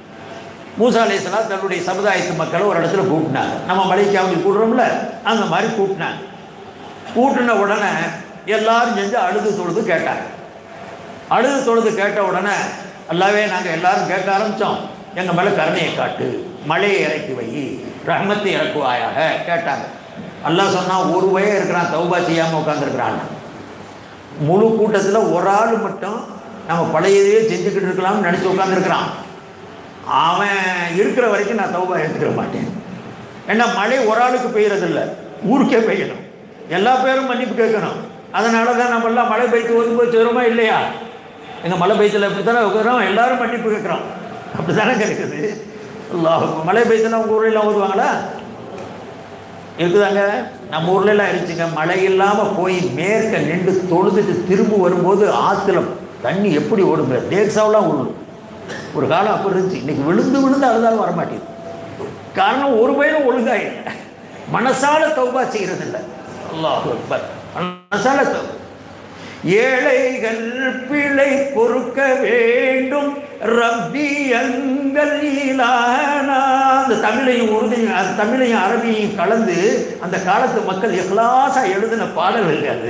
மூசா அலே சலாத் தன்னுடைய சமுதாயத்து மக்களை ஒரு இடத்துல கூட்டினாங்க நம்ம மலைக்காவலி கூடுறோம்ல அந்த மாதிரி கூட்டினாங்க கூட்டின உடனே எல்லாரும் செஞ்சு அழுது தொழுது கேட்டாங்க அழுது தொழுது கேட்ட உடனே அல்லாவே நாங்கள் எல்லாரும் கேட்க ஆரம்பித்தோம் எங்கள் மேலே கருணையை காட்டு மழையை இறக்கி வை ரஹ்மத்தை இறக்குவாயாக கேட்டாங்க அல்லாஹ் சொன்னால் ஒரு வய இருக்கிறான் தௌபா செய்யாமல் உட்காந்துருக்கிறான் முழு கூட்டத்தில் ஒரு ஆள் மட்டும் நம்ம பழையதையே செஞ்சுக்கிட்டு இருக்கலாம்னு நினச்சி உட்காந்துருக்கிறான் அவன் இருக்கிற வரைக்கும் நான் தௌபா எடுத்துக்கிற மாட்டேன் ஏன்னா மழை ஒரு ஆளுக்கு பெய்யறதில்ல ஊருக்கே பெய்யணும் எல்லா பேரும் மன்னிப்பு கேட்கணும் அதனால தான் நம்ம எல்லாம் மழை பெய்த்து ஒதுங்க போய் சேருமா இல்லையா எங்கள் மழை பெய்யத்தில் இப்படி தானே இருக்கிறோம் எல்லாரும் மன்னிப்பு கேட்குறோம் அப்படி தானே இருக்குது அல்லாஹ் மழை பெய்யத்தில் உங்கள் ஊர்லாம் ஓதுவாங்களா இருக்குதாங்க நம்ம ஊர்ல எல்லாம் இருந்துச்சுங்க மழை இல்லாமல் போய் மேற்க நின்று தொழுதுட்டு திரும்ப வரும்போது ஆற்றுல தண்ணி எப்படி ஓடுங்க தேக்ஸாவெலாம் விழும் ஒரு காலம் அப்படி இருந்துச்சு இன்னைக்கு விழுந்து விழுந்து அழுதாலும் வரமாட்டேங்குது காரணம் ஒரு பயிலும் ஒழுங்கா இல்லை மனசால தௌபா செய்கிறது இல்லை அல்லாஹ் அக்பர் மனசால தௌபா ஏழைகள் பிழை பொறுக்க வேண்டும் ரப்பி அங்கள் இலானா அந்த தமிழையும் உறுதியும் அந்த தமிழையும் அரபியையும் கலந்து அந்த காலத்து மக்கள் எக்லாசா எழுதின பாடல்கள் அது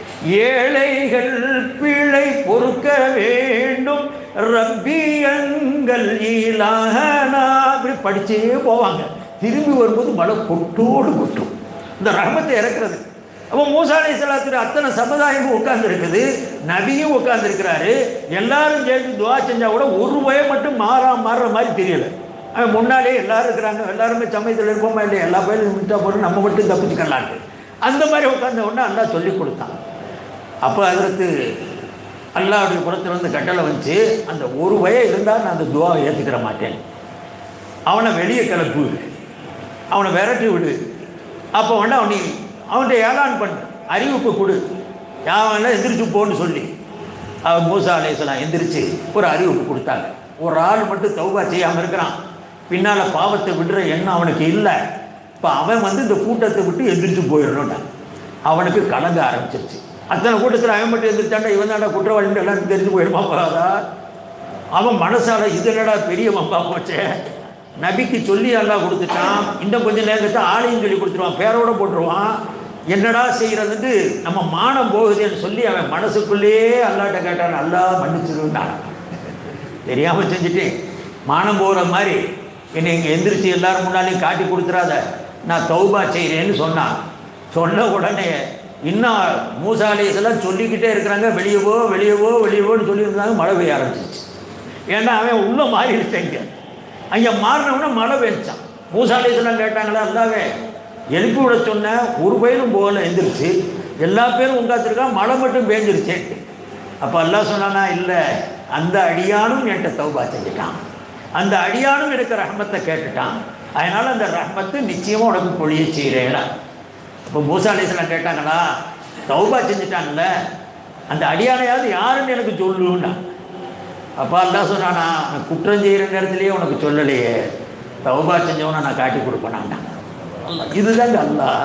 ஏழைகள் பிழை பொறுக்க வேண்டும் ரப்பி அங்கள் இலானா அப்படி படிச்சே போவாங்க திரும்பி வரும்போது மழை கொட்டோடு கொட்டும் இந்த ரஹமத்தை இறக்குறது அப்போ மூசா அலை சலாத்துக்கு அத்தனை சமுதாயமும் உட்கார்ந்துருக்குது நபியும் உட்கார்ந்துருக்கிறாரு எல்லாரும் சேர்ந்து துவா செஞ்சா கூட ஒரு பயம் மட்டும் மாறா மாறுற மாதிரி தெரியல அவன் முன்னாலே எல்லாரும் இருக்கிறாங்க எல்லாருமே சமயத்தில் இருப்போமா இல்லையா எல்லா பயிலும் விட்டா போட்டு நம்ம மட்டும் தப்பிச்சுக்கலான்ட்டு அந்த மாதிரி உட்கார்ந்த உடனே அல்லா சொல்லி கொடுத்தான் அப்போ அதற்கு அல்லாவுடைய புறத்துல இருந்து கட்டளை வந்துச்சு அந்த ஒரு வய இருந்தால் நான் அந்த துவாவை ஏற்றுக்கிற மாட்டேன் அவனை வெளியே கிளப்பு அவனை விரட்டி விடு அப்போ வந்து அவனை அவன்கிட்ட ஏலான் பண்ணு அறிவிப்பு கொடு யாவெல்லாம் எந்திரிச்சு போன்னு சொல்லி அவன் மூசா அலேசலாம் எந்திரிச்சு ஒரு அறிவிப்பு கொடுத்தாங்க ஒரு ஆள் மட்டும் தௌபா செய்யாமல் இருக்கிறான் பின்னால் பாவத்தை விடுற எண்ணம் அவனுக்கு இல்லை இப்போ அவன் வந்து இந்த கூட்டத்தை விட்டு எந்திரிச்சு போயிடணும்டா அவனுக்கு கலங்க ஆரம்பிச்சிருச்சு அத்தனை கூட்டத்தில் அவன் மட்டும் எந்திரிச்சாண்டா இவன் தாண்டா குற்றவாளின்னு எல்லாரும் தெரிஞ்சு போயிடுமா போகாதா அவன் மனசால இது என்னடா பெரிய மம்பா போச்சே நபிக்கு சொல்லி அல்லாஹ் கொடுத்துட்டான் இன்னும் கொஞ்சம் நேரத்தை ஆளையும் சொல்லி கொடுத்துருவான் பேரோட போட்டுருவான் என்னடா செய்யறதுன்னு நம்ம மானம் போகுதுன்னு சொல்லி அவன் மனசுக்குள்ளேயே அல்லாட்ட கேட்டான் அல்லா மன்னிச்சிருந்தான் தெரியாமல் செஞ்சுட்டேன் மானம் போகிற மாதிரி என்னை இங்கே எந்திரிச்சு எல்லாரும் முன்னாலையும் காட்டி கொடுத்துறாத நான் தௌபா செய்கிறேன்னு சொன்னான் சொன்ன உடனே இன்னும் மூசாலேசெல்லாம் சொல்லிக்கிட்டே இருக்கிறாங்க வெளியே போ வெளியே போ வெளியே போன்னு சொல்லியிருந்தாங்க மழை பெய்ய ஆரம்பிச்சிச்சு ஏன்னா அவன் உள்ள மாறிடுச்சேங்க அங்கே மாறினவன மழை பெஞ்சான் மூசாலேசெல்லாம் கேட்டாங்களா அல்லாவே எழுப்பி விட சொன்ன ஒரு பயிலும் போகல எந்திரிச்சு எல்லா பேரும் உண்டாத்திருக்கான் மழை மட்டும் பேஞ்சிருச்சேன்ட்டு அப்போ அல்லாஹ் சொன்னானா இல்லை அந்த அடியானும் என்கிட்ட தௌபா செஞ்சுட்டான் அந்த அடியானும் எனக்கு ரஹமத்தை கேட்டுட்டான் அதனால் அந்த ரஹமத்து நிச்சயமாக உனக்கு பொழிய செய்கிறேடா இப்போ மூசாலேசெல்லாம் கேட்டாங்களா தௌபா செஞ்சுட்டான்ல அந்த அடியானையாவது யாருன்னு எனக்கு சொல்லுன்னா அப்பா அல்லா சொன்னானா நான் குற்றம் செய்கிற நேரத்திலேயே உனக்கு சொல்லலையே தௌபா செஞ்சவனை நான் காட்டி கொடுப்பேனாண்டா அல்லாஹ் இதுதாங்க அல்லாஹ்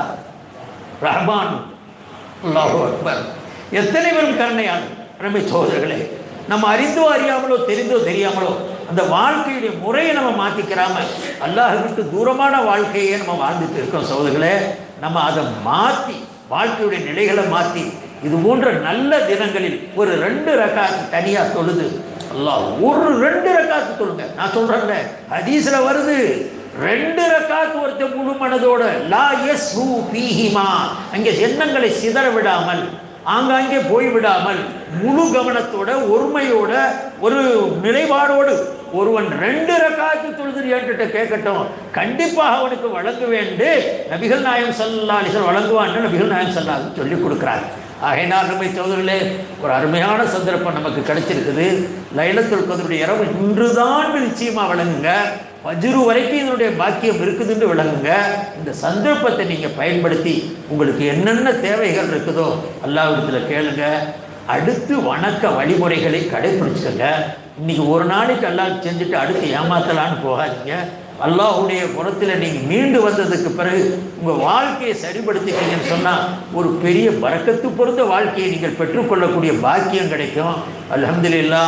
ரஹ்மான் அல்லாஹு அக்பர் எத்தனை பேரும் கருணையாளர் ரமை சோதர்களே நம்ம அறிந்தோ அறியாமலோ தெரிந்தோ தெரியாமலோ அந்த வாழ்க்கையுடைய முறையை நம்ம மாற்றிக்கிறாம அல்லாஹ் விட்டு தூரமான வாழ்க்கையே நம்ம வாழ்ந்துட்டு இருக்கோம் சோதர்களே நம்ம அதை மாற்றி வாழ்க்கையுடைய நிலைகளை மாற்றி இது போன்ற நல்ல தினங்களில் ஒரு ரெண்டு ரக்காத்து தனியாக தொழுது அல்லாஹ் ஒரு ரெண்டு ரக்காத்து தொழுங்க நான் சொல்கிறேன்ல ஹதீஸ்ல வருது ரெண்டு ரக்காத்து ஒருத்தர் முழு மனதோட லா எஸ் பீஹிமா அங்கே எண்ணங்களை சிதற விடாமல் ஆங்காங்கே போய்விடாமல் முழு கவனத்தோட ஒருமையோட ஒரு நிலைப்பாடோடு ஒருவன் ரெண்டு ரக்காத்து தொழுது என்கிட்ட கேட்கட்டும் கண்டிப்பாக அவனுக்கு வழங்க வேண்டு நபிகள் நாயம் சல்லா அலிசன் வழங்குவான்னு நபிகள் நாயம் சல்லா சொல்லி கொடுக்குறாங்க ஆகையினால் அருமை சோதரிலே ஒரு அருமையான சந்தர்ப்பம் நமக்கு கிடைச்சிருக்குது லைலத்துல் கதருடைய இரவு இன்றுதான் நிச்சயமாக விளங்குங்க வஜ்ரு வரைக்கும் இதனுடைய பாக்கியம் இருக்குதுன்னு விளங்குங்க இந்த சந்தர்ப்பத்தை நீங்கள் பயன்படுத்தி உங்களுக்கு என்னென்ன தேவைகள் இருக்குதோ அல்லாவிடத்தில் கேளுங்க அடுத்து வணக்க வழிமுறைகளை கடைபிடிச்சுக்கங்க இன்னைக்கு ஒரு நாளைக்கு அல்லாஹ் செஞ்சுட்டு அடுத்து ஏமாத்தலான்னு போகாதீங்க அல்லாஹுடைய புறத்தில் நீங்கள் மீண்டு வந்ததுக்கு பிறகு உங்கள் வாழ்க்கையை சரிப்படுத்திட்டீங்கன்னு சொன்னால் ஒரு பெரிய பறக்கத்து பொருந்த வாழ்க்கையை நீங்கள் பெற்றுக்கொள்ளக்கூடிய பாக்கியம் கிடைக்கும் அல்ஹம்துலில்லாஹ்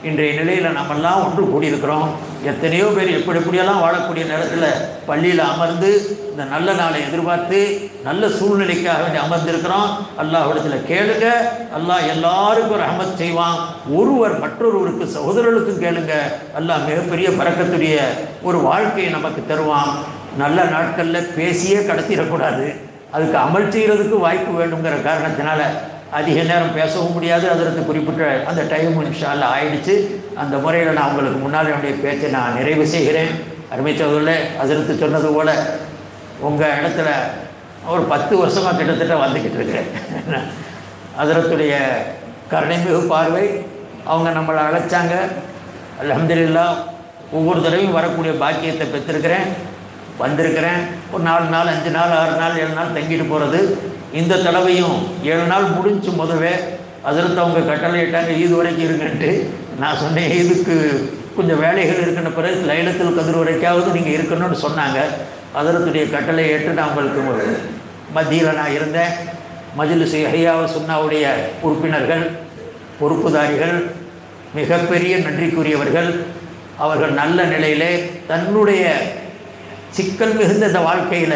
இன்றைய நிலையில் நம்மெல்லாம் ஒன்று கூடியிருக்கிறோம் எத்தனையோ பேர் எப்படி எப்படியெல்லாம் வாழக்கூடிய நேரத்தில் பள்ளியில் அமர்ந்து இந்த நல்ல நாளை எதிர்பார்த்து நல்ல சூழ்நிலைக்காக வேண்டி அமர்ந்திருக்கிறோம் அல்லாஹ்விடத்தில் கேளுங்க அல்லாஹ் எல்லாருக்கும் ரஹமத் செய்வான் ஒருவர் மற்றொருவருக்கு சகோதரர்களுக்கும் கேளுங்க அல்லாஹ் மிகப்பெரிய பறக்கத்துடைய ஒரு வாழ்க்கையை நமக்கு தருவான் நல்ல நாட்களில் பேசியே கடத்திடக்கூடாது அதுக்கு அமல் செய்கிறதுக்கு வாய்ப்பு வேண்டுங்கிற காரணத்தினால அதிக நேரம் பேசவும் முடியாது அதற்கு குறிப்பிட்ட அந்த டைம் இன்ஷால்ல ஆயிடுச்சு அந்த முறையில் நான் உங்களுக்கு முன்னால் என்னுடைய பேச்சை நான் நிறைவு செய்கிறேன் அருமை சோதரில் அதற்கு சொன்னது போல் உங்கள் இடத்துல ஒரு பத்து வருஷமாக கிட்டத்தட்ட வந்துக்கிட்டு இருக்கிறேன் அதரத்துடைய கருணைமிகு பார்வை அவங்க நம்மளை அழைச்சாங்க அல்ஹம்துலில்லா ஒவ்வொரு தடவையும் வரக்கூடிய பாக்கியத்தை பெற்றிருக்கிறேன் வந்திருக்கிறேன் ஒரு நாலு நாள் அஞ்சு நாள் ஆறு நாள் ஏழு நாள் தங்கிட்டு போகிறது இந்த தடவையும் ஏழு நாள் முடிஞ்சு முதவே அதிர்த்து அவங்க கட்டளையிட்டாங்க ஈது வரைக்கும் இருங்கன்ட்டு நான் சொன்னேன் ஈதுக்கு கொஞ்சம் வேலைகள் இருக்கின்ற பிறகு லைலத்தில் கதிர் வரைக்காவது நீங்கள் இருக்கணும்னு சொன்னாங்க அதரத்துடைய கட்டளை ஏற்று நான் உங்களுக்கு மத்தியில் நான் இருந்தேன் மஜிலிசு ஹையாவ சுன்னாவுடைய உறுப்பினர்கள் பொறுப்புதாரிகள் மிகப்பெரிய நன்றிக்குரியவர்கள் அவர்கள் நல்ல நிலையிலே தன்னுடைய சிக்கல் மிகுந்த இந்த வாழ்க்கையில்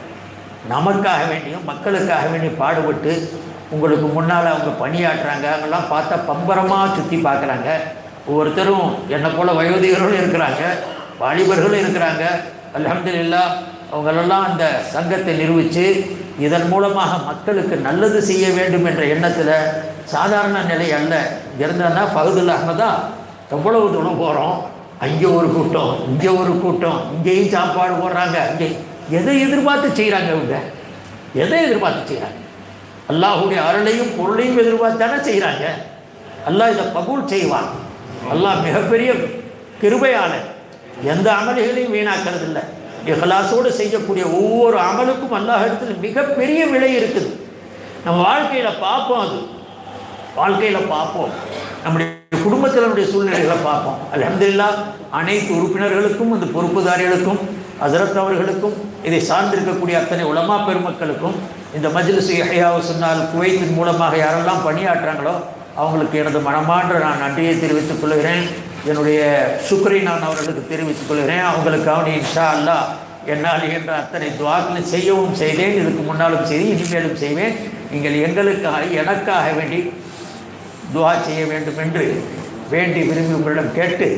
நமக்காக வேண்டியும் மக்களுக்காக வேண்டி பாடுபட்டு உங்களுக்கு முன்னால் அவங்க பணியாற்றுறாங்க அவங்கெல்லாம் பார்த்தா பம்பரமாக சுற்றி பார்க்குறாங்க ஒவ்வொருத்தரும் என்னை போல் வயோதிகர்களும் இருக்கிறாங்க வாலிபர்களும் இருக்கிறாங்க அல்ஹம்துலில்லா அவங்களெல்லாம் அந்த சங்கத்தை நிரூபித்து இதன் மூலமாக மக்களுக்கு நல்லது செய்ய வேண்டும் என்ற எண்ணத்தில் சாதாரண நிலை அல்ல இருந்தான்னா ஃபகுதுல் அஹ்மதா எவ்வளவு தூரம் போகிறோம் அங்கே ஒரு கூட்டம் இங்கே ஒரு கூட்டம் இங்கேயும் சாப்பாடு போடுறாங்க அங்கே எதை எதிர்பார்த்து செய்கிறாங்க இவங்க எதை எதிர்பார்த்து செய்கிறாங்க அல்லாஹுடைய அருளையும் பொருளையும் எதிர்பார்த்து தானே செய்கிறாங்க அல்லாஹ் இதை கபூல் செய்வான் அல்லாஹ் மிகப்பெரிய கிருபையாளர் எந்த அமல்களையும் வீணாக்கிறது இல்லை இஹ்லாஸோடு செய்யக்கூடிய ஒவ்வொரு அமலுக்கும் அல்லாஹ் இடத்துல மிகப்பெரிய விலை இருக்குது நம்ம வாழ்க்கையில் பார்ப்போம் அது வாழ்க்கையில் பார்ப்போம் நம்முடைய குடும்பத்தில் நம்முடைய சூழ்நிலைகளை பார்ப்போம் அல்ஹம்துலில்லா அனைத்து உறுப்பினர்களுக்கும் அந்த பொறுப்புதாரிகளுக்கும் ஹசரத் அவர்களுக்கும் இதை சார்ந்திருக்கக்கூடிய அத்தனை உலமா பெருமக்களுக்கும் இந்த மஜ்லிஸ் யஹ்யாவை சொன்னால் குவைத்தின் மூலமாக யாரெல்லாம் பணியாற்றுறாங்களோ அவங்களுக்கு எனது மனமான்ற நான் நன்றியை தெரிவித்துக் கொள்கிறேன் என்னுடைய சுக்ரை நான் அவர்களுக்கு தெரிவித்துக் கொள்கிறேன் அவங்களுக்காக இன்ஷா அல்லா என்னால் என்ற அத்தனை துவாக்களை செய்யவும் செய்தேன் இதுக்கு முன்னாலும் செய்து இனிமேலும் செய்வேன் நீங்கள் எங்களுக்காக எனக்காக வேண்டி துவா செய்ய வேண்டும் என்று வேண்டி விரும்பி உங்களிடம் கேட்டு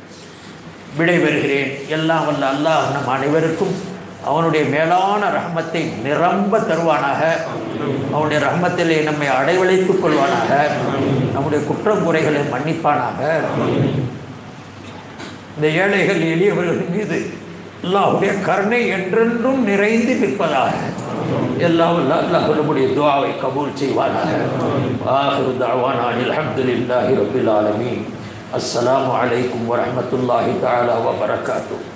விடைபெறுகிறேன் எல்லாம் வல்ல அல்லாஹ் நம் அனைவருக்கும் அவனுடைய மேலான ரஹமத்தை நிரம்ப தருவானாக அவனுடைய ரஹமத்திலே நம்மை அடைவழைத்துக் கொள்வானாக நம்முடைய குற்றம் குறைகளை மன்னிப்பானாக இந்த ஏழைகள் எளியவர்கள் மீது அல்லாஹுடைய கருணை என்றென்றும் நிறைந்து நிற்பதாக எல்லாம் வல்ல அல்லாஹ் நம்முடைய துவாவை கபூல் செய்வானாக ஆஹிரு தாவானா அல்ஹம்துலில்லாஹி ரப்பில் ஆலமீன் அஸ்ஸலாமு அலைக்கும் வரஹ்மத்துல்லாஹி தஆலா வ பரக்காத்துஹு